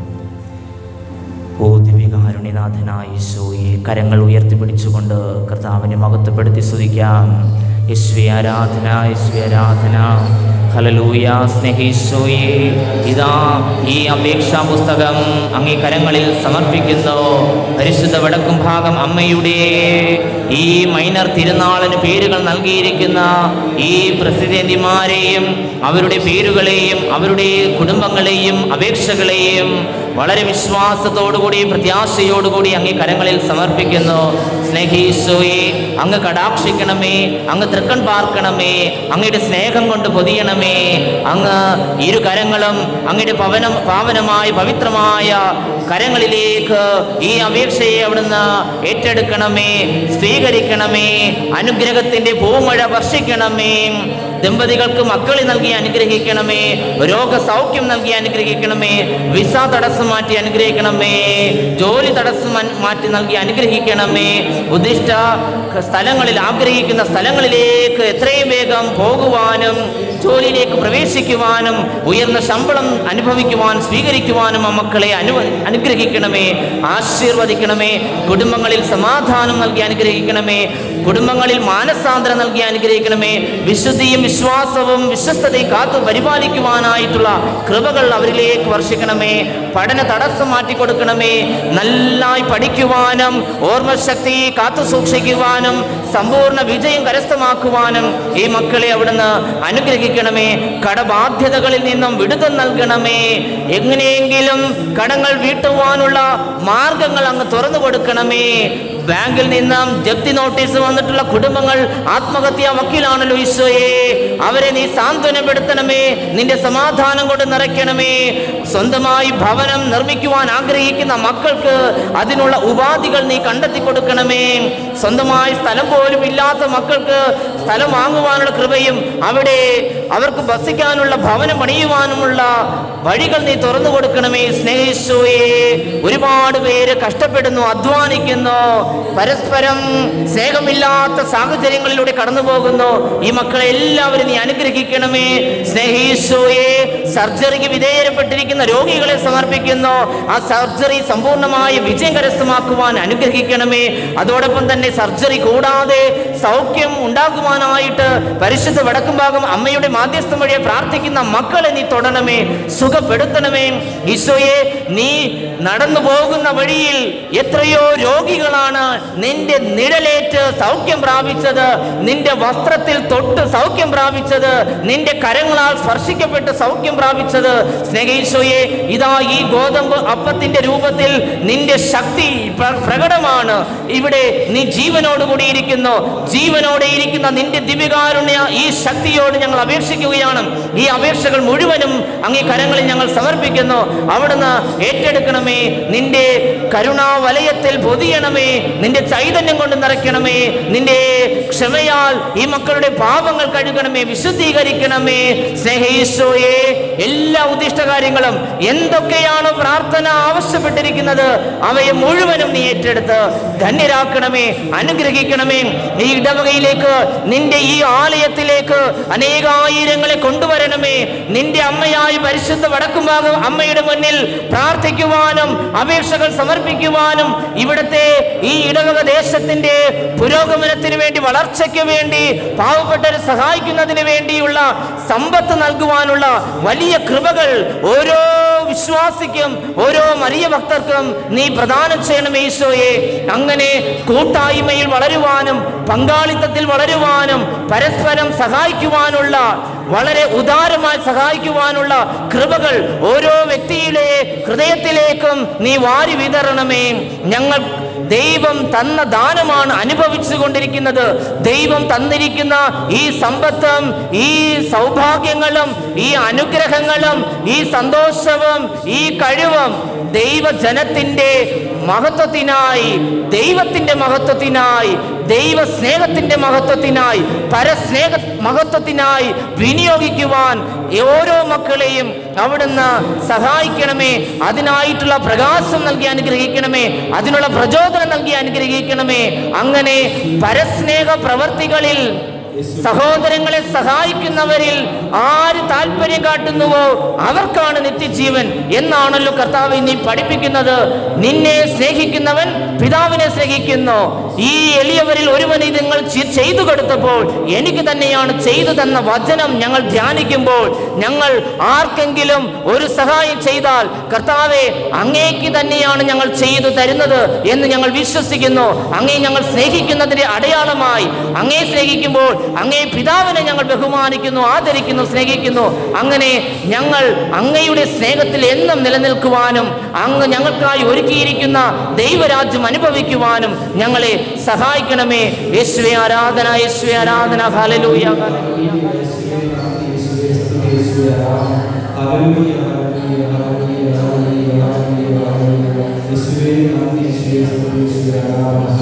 ഓ ദിവികാരുണിനാഥനായ ഈശോയെ കരങ്ങൾ ഉയർത്തിപ്പിടിച്ചുകൊണ്ട് കർത്താവിനെ മഹത്വപ്പെടുത്തി സ്തുതിക്കാം യശ്വി ആരാധന യശ്വി ആരാധന ഹലലൂയ സ്നേഹീശോയെ ഇതാ ഈ അപേക്ഷാ പുസ്തകം അങ്ങേ കരങ്ങളിൽ സമർപ്പിക്കുന്നു പരിശുദ്ധ വടക്കും ഭാഗം അമ്മയുടെ ഈ മൈനർ തിരുനാളിന് പേരുകൾ നൽകിയിരിക്കുന്ന ഈ പ്രസിദ്ധന്തിമാരെയും അവരുടെ പേരുകളെയും അവരുടെ കുടുംബങ്ങളെയും അപേക്ഷകളെയും വളരെ വിശ്വാസത്തോടുകൂടി പ്രത്യാശയോടുകൂടി അങ്ങേ കരങ്ങളിൽ സമർപ്പിക്കുന്നു സ്നേഹീശോയെ അങ്ങ് കടാക്ഷിക്കണമേ അങ്ങ് തൃക്കൺ പാർക്കണമേ അങ്ങയുടെ സ്നേഹം കൊണ്ട് പൊതിയണമേ അങ്ങ് ഇരു കരങ്ങളും അങ്ങയുടെ പവനം പാവനമായ പവിത്രമായ കരങ്ങളിലേക്ക് ഈ അപേക്ഷയെ അവിടുന്ന് ഏറ്റെടുക്കണമേ സ്വീകരിക്കണമേ അനുഗ്രഹത്തിന്റെ പൂമഴ വർഷിക്കണമേ ദമ്പതികൾക്ക് മക്കളെ നൽകി അനുഗ്രഹിക്കണമേ രോഗസൗഖ്യം നൽകി അനുഗ്രഹിക്കണമേ വിസ തടസ്സം മാറ്റി അനുഗ്രഹിക്കണമേ ജോലി തടസ്സം മൻ- മാറ്റി നൽകി അനുഗ്രഹിക്കണമേ ഉദ്ദിഷ്ട സ്ഥലങ്ങളിൽ ആഗ്രഹിക്കുന്ന സ്ഥലങ്ങളിലേക്ക് എത്രയും വേഗം പോകുവാനും ജോലിയിലേക്ക് പ്രവേശിക്കുവാനും ഉയർന്ന ശമ്പളം അനുഭവിക്കുവാൻ സ്വീകരിക്കുവാനും ആ മക്കളെ അനു അനുഗ്രഹിക്കണമേ ആശീർവദിക്കണമേ കുടുംബങ്ങളിൽ സമാധാനം നൽകി അനുഗ്രഹിക്കണമേ കുടുംബങ്ങളിൽ മാനസാന്തരം നൽകി അനുഗ്രഹിക്കണമേ വിശുദ്ധിയും വിശ്വാസവും വിശ്വസ്തതയും കാത്തു പരിപാലിക്കുവാനായിട്ടുള്ള കൃപകൾ അവരിലേക്ക് വർഷിക്കണമേ പഠന തടസ്സം മാറ്റിക്കൊടുക്കണമേ നന്നായി പഠിക്കുവാനും ഓർമ്മശക്തി കാത്തു സൂക്ഷിക്കുവാനും സമ്പൂർണ്ണ വിജയം കരസ്ഥമാക്കുവാനും ഈ മക്കളെ അവിടുന്ന് അനുഗ്രഹിക്കണമേ കടബാധ്യതകളിൽ നിന്നും വിടുതൽ നൽകണമേ എങ്ങനെയെങ്കിലും കടങ്ങൾ വീട്ടുവാനുള്ള മാർഗങ്ങൾ അങ്ങ് തുറന്നു കൊടുക്കണമേ ബാങ്കിൽ നിന്നും ജപ്തി നോട്ടീസ് വന്നിട്ടുള്ള കുടുംബങ്ങൾ ആത്മഹത്യാ വക്കീലാണല്ലോ ഈശോയെ അവരെ നീ സാന്ത്വനപ്പെടുത്തണമേ നിന്റെ സമാധാനം കൊണ്ട് നിറയ്ക്കണമേ സ്വന്തമായി ഭവനം നിർമ്മിക്കുവാൻ ആഗ്രഹിക്കുന്ന മക്കൾക്ക് അതിനുള്ള ഉപാധികൾ നീ കണ്ടെത്തി കൊടുക്കണമേ സ്വന്തമായി സ്ഥലം പോലും ഇല്ലാത്ത മക്കൾക്ക് സ്ഥലം വാങ്ങുവാനുള്ള കൃപയും അവിടെ അവർക്ക് ബസിക്കാനുള്ള ഭവനം പണിയുവാനുമുള്ള വഴികൾ നീ തുറന്നു കൊടുക്കണമേ സ്നേഹിച്ചോയെ ഒരുപാട് പേര് കഷ്ടപ്പെടുന്നു അധ്വാനിക്കുന്നു പരസ്പരം സ്നേഹമില്ലാത്ത സാഹചര്യങ്ങളിലൂടെ കടന്നു പോകുന്നു ഈ മക്കളെ എല്ലാവരും നീ അനുഗ്രഹിക്കണമേ സ്നേഹിച്ചോയെ സർജറിക്ക് വിധേയപ്പെട്ടിരിക്കുന്ന രോഗികളെ സമർപ്പിക്കുന്നു ആ സർജറി സമ്പൂർണ്ണമായ വിജയം കരസ്ഥമാക്കുവാൻ അനുഗ്രഹിക്കണമേ അതോടൊപ്പം തന്നെ സർജറി കൂടാതെ സൗഖ്യം ഉണ്ടാകുവാനായിട്ട് പരിശുദ്ധ വടക്കും ഭാഗം അമ്മയുടെ മാധ്യസ്ഥം വഴിയെ പ്രാർത്ഥിക്കുന്ന മക്കളെ നീ തൊടണമേ സുഖപ്പെടുത്തണമേ ഈശോയെ നീ നടന്നു പോകുന്ന വഴിയിൽ എത്രയോ രോഗികളാണ് നിന്റെ നിഴലേറ്റ് സൗഖ്യം പ്രാപിച്ചത് നിന്റെ വസ്ത്രത്തിൽ തൊട്ട് സൗഖ്യം പ്രാപിച്ചത് നിന്റെ കരങ്ങളാൽ സ്പർശിക്കപ്പെട്ട് സൗഖ്യം പ്രാപിച്ചത് സ്നേഹിച്ചോയെ ഇതാ ഈ ഗോതമ്പ് അപ്പത്തിന്റെ രൂപത്തിൽ നിന്റെ ശക്തി പ്ര- പ്രകടമാണ് ഇവിടെ നീ ജീവനോട് കൂടി ഇരിക്കുന്നു ജീവനോടെ ഇരിക്കുന്ന നിന്റെ ദിവികാരുണ്യ ഈ ശക്തിയോട് ഞങ്ങൾ അപേക്ഷിക്കുകയാണ് ഈ അപേക്ഷകൾ മുഴുവനും അങ്ങേ കരങ്ങളിൽ ഞങ്ങൾ സമർപ്പിക്കുന്നു അവിടുന്ന് ഏറ്റെടുക്കണമേ നിന്റെ കരുണാവലയത്തിൽ പൊതിയണമേ നിന്റെ ചൈതന്യം കൊണ്ട് നിറയ്ക്കണമേ നിന്റെ ക്ഷമയാൽ ഈ മക്കളുടെ പാപങ്ങൾ കഴുകണമേ വിശുദ്ധീകരിക്കണമേ സ്നേഹീശോയെ എല്ലാ ഉദ്ദിഷ്ട കാര്യങ്ങളും എന്തൊക്കെയാണ് പ്രാർത്ഥന ആവശ്യപ്പെട്ടിരിക്കുന്നത് അവയെ മുഴുവനും നീ ഏറ്റെടുത്ത് ധന്യരാക്കണമേ അനുഗ്രഹിക്കണമേ ഈ ഇടവകയിലേക്ക് നിന്റെ ഈ ആലയത്തിലേക്ക് അനേകായിരങ്ങളെ കൊണ്ടുവരണമേ നിന്റെ അമ്മയായി പരിശുദ്ധ വടക്കുംഭാഗം അമ്മയുടെ മുന്നിൽ പ്രാർത്ഥിക്കുവാനും അപേക്ഷകൾ സമർപ്പിക്കുവാനും ഇവിടുത്തെ ഈ ഇടവക ദേശത്തിന്റെ പുരോഗമനത്തിന് വേണ്ടി വളർച്ചയ്ക്ക് വേണ്ടി പാവപ്പെട്ടവരെ സഹായിക്കുന്നതിന് വേണ്ടിയുള്ള സമ്പത്ത് നൽകുവാനുള്ള വലിയ കൃപകൾ ഓരോ വിശ്വാസിക്കും ഓരോ മരിയ ഭക്തർക്കും നീ പ്രദാനം ചെയ്യണം ഈശോയെ അങ്ങനെ കൂട്ടായ്മയിൽ വളരുവാനും പങ്കാളിത്തത്തിൽ വളരുവാനും പരസ്പരം സഹായിക്കുവാനുള്ള വളരെ ഉദാരമായി സഹായിക്കുവാനുള്ള കൃപകൾ ഓരോ വ്യക്തിയിലെ ഹൃദയത്തിലേക്കും നീ വാരി വിതരണമേ ഞങ്ങൾ ദൈവം തന്ന ദാനമാണ് അനുഭവിച്ചു കൊണ്ടിരിക്കുന്നത് ദൈവം തന്നിരിക്കുന്ന ഈ സമ്പത്തും ഈ സൗഭാഗ്യങ്ങളും ഈ അനുഗ്രഹങ്ങളും ഈ സന്തോഷവും ഈ കഴിവും ദൈവജനത്തിൻ്റെ മഹത്വത്തിനായി ദൈവത്തിൻ്റെ മഹത്വത്തിനായി ദൈവ സ്നേഹത്തിൻ്റെ മഹത്വത്തിനായി പരസ്നേഹ മഹത്വത്തിനായി വിനിയോഗിക്കുവാൻ ഓരോ മക്കളെയും അവിടുന്ന് സഹായിക്കണമേ അതിനായിട്ടുള്ള പ്രകാശം നൽകി അനുഗ്രഹിക്കണമേ അതിനുള്ള പ്രചോദനം നൽകി അനുഗ്രഹിക്കണമേ അങ്ങനെ പരസ്നേഹ പ്രവർത്തികളിൽ സഹോദരങ്ങളെ സഹായിക്കുന്നവരിൽ ആര് താല്പര്യം കാട്ടുന്നുവോ അവർക്കാണ് നിത്യജീവൻ എന്നാണല്ലോ കർത്താവ് നീ പഠിപ്പിക്കുന്നത് നിന്നെ സ്നേഹിക്കുന്നവൻ പിതാവിനെ സ്നേഹിക്കുന്നു ഈ എളിയവരിൽ ഒരുവനെ നിങ്ങൾ ചെ- ചെയ്തു കൊടുത്തപ്പോൾ എനിക്ക് തന്നെയാണ് ചെയ്തു തന്ന വചനം ഞങ്ങൾ ധ്യാനിക്കുമ്പോൾ ഞങ്ങൾ ആർക്കെങ്കിലും ഒരു സഹായം ചെയ്താൽ കർത്താവെ അങ്ങേക്ക് തന്നെയാണ് ഞങ്ങൾ ചെയ്തു തരുന്നത് എന്ന് ഞങ്ങൾ വിശ്വസിക്കുന്നു അങ്ങേ ഞങ്ങൾ സ്നേഹിക്കുന്നതിന്റെ അടയാളമായി അങ്ങേ സ്നേഹിക്കുമ്പോൾ അങ്ങേ പിതാവിനെ ഞങ്ങൾ ബഹുമാനിക്കുന്നു ആദരിക്കുന്നു സ്നേഹിക്കുന്നു അങ്ങനെ ഞങ്ങൾ അങ്ങയുടെ സ്നേഹത്തിൽ എന്നും നിലനിൽക്കുവാനും അങ്ങ് ഞങ്ങൾക്കായി ഒരുക്കിയിരിക്കുന്ന ദൈവരാജ്യം അനുഭവിക്കുവാനും ഞങ്ങളെ സഹായിക്കണമേ യേശുവെ ആരാധന യേശുവെ ആരാധന ഹല്ലേലൂയ ഹല്ലേലൂയ യേശുവേ നന്ദി യേശുവേ സ്തുതി യേശുവേ ആരാധന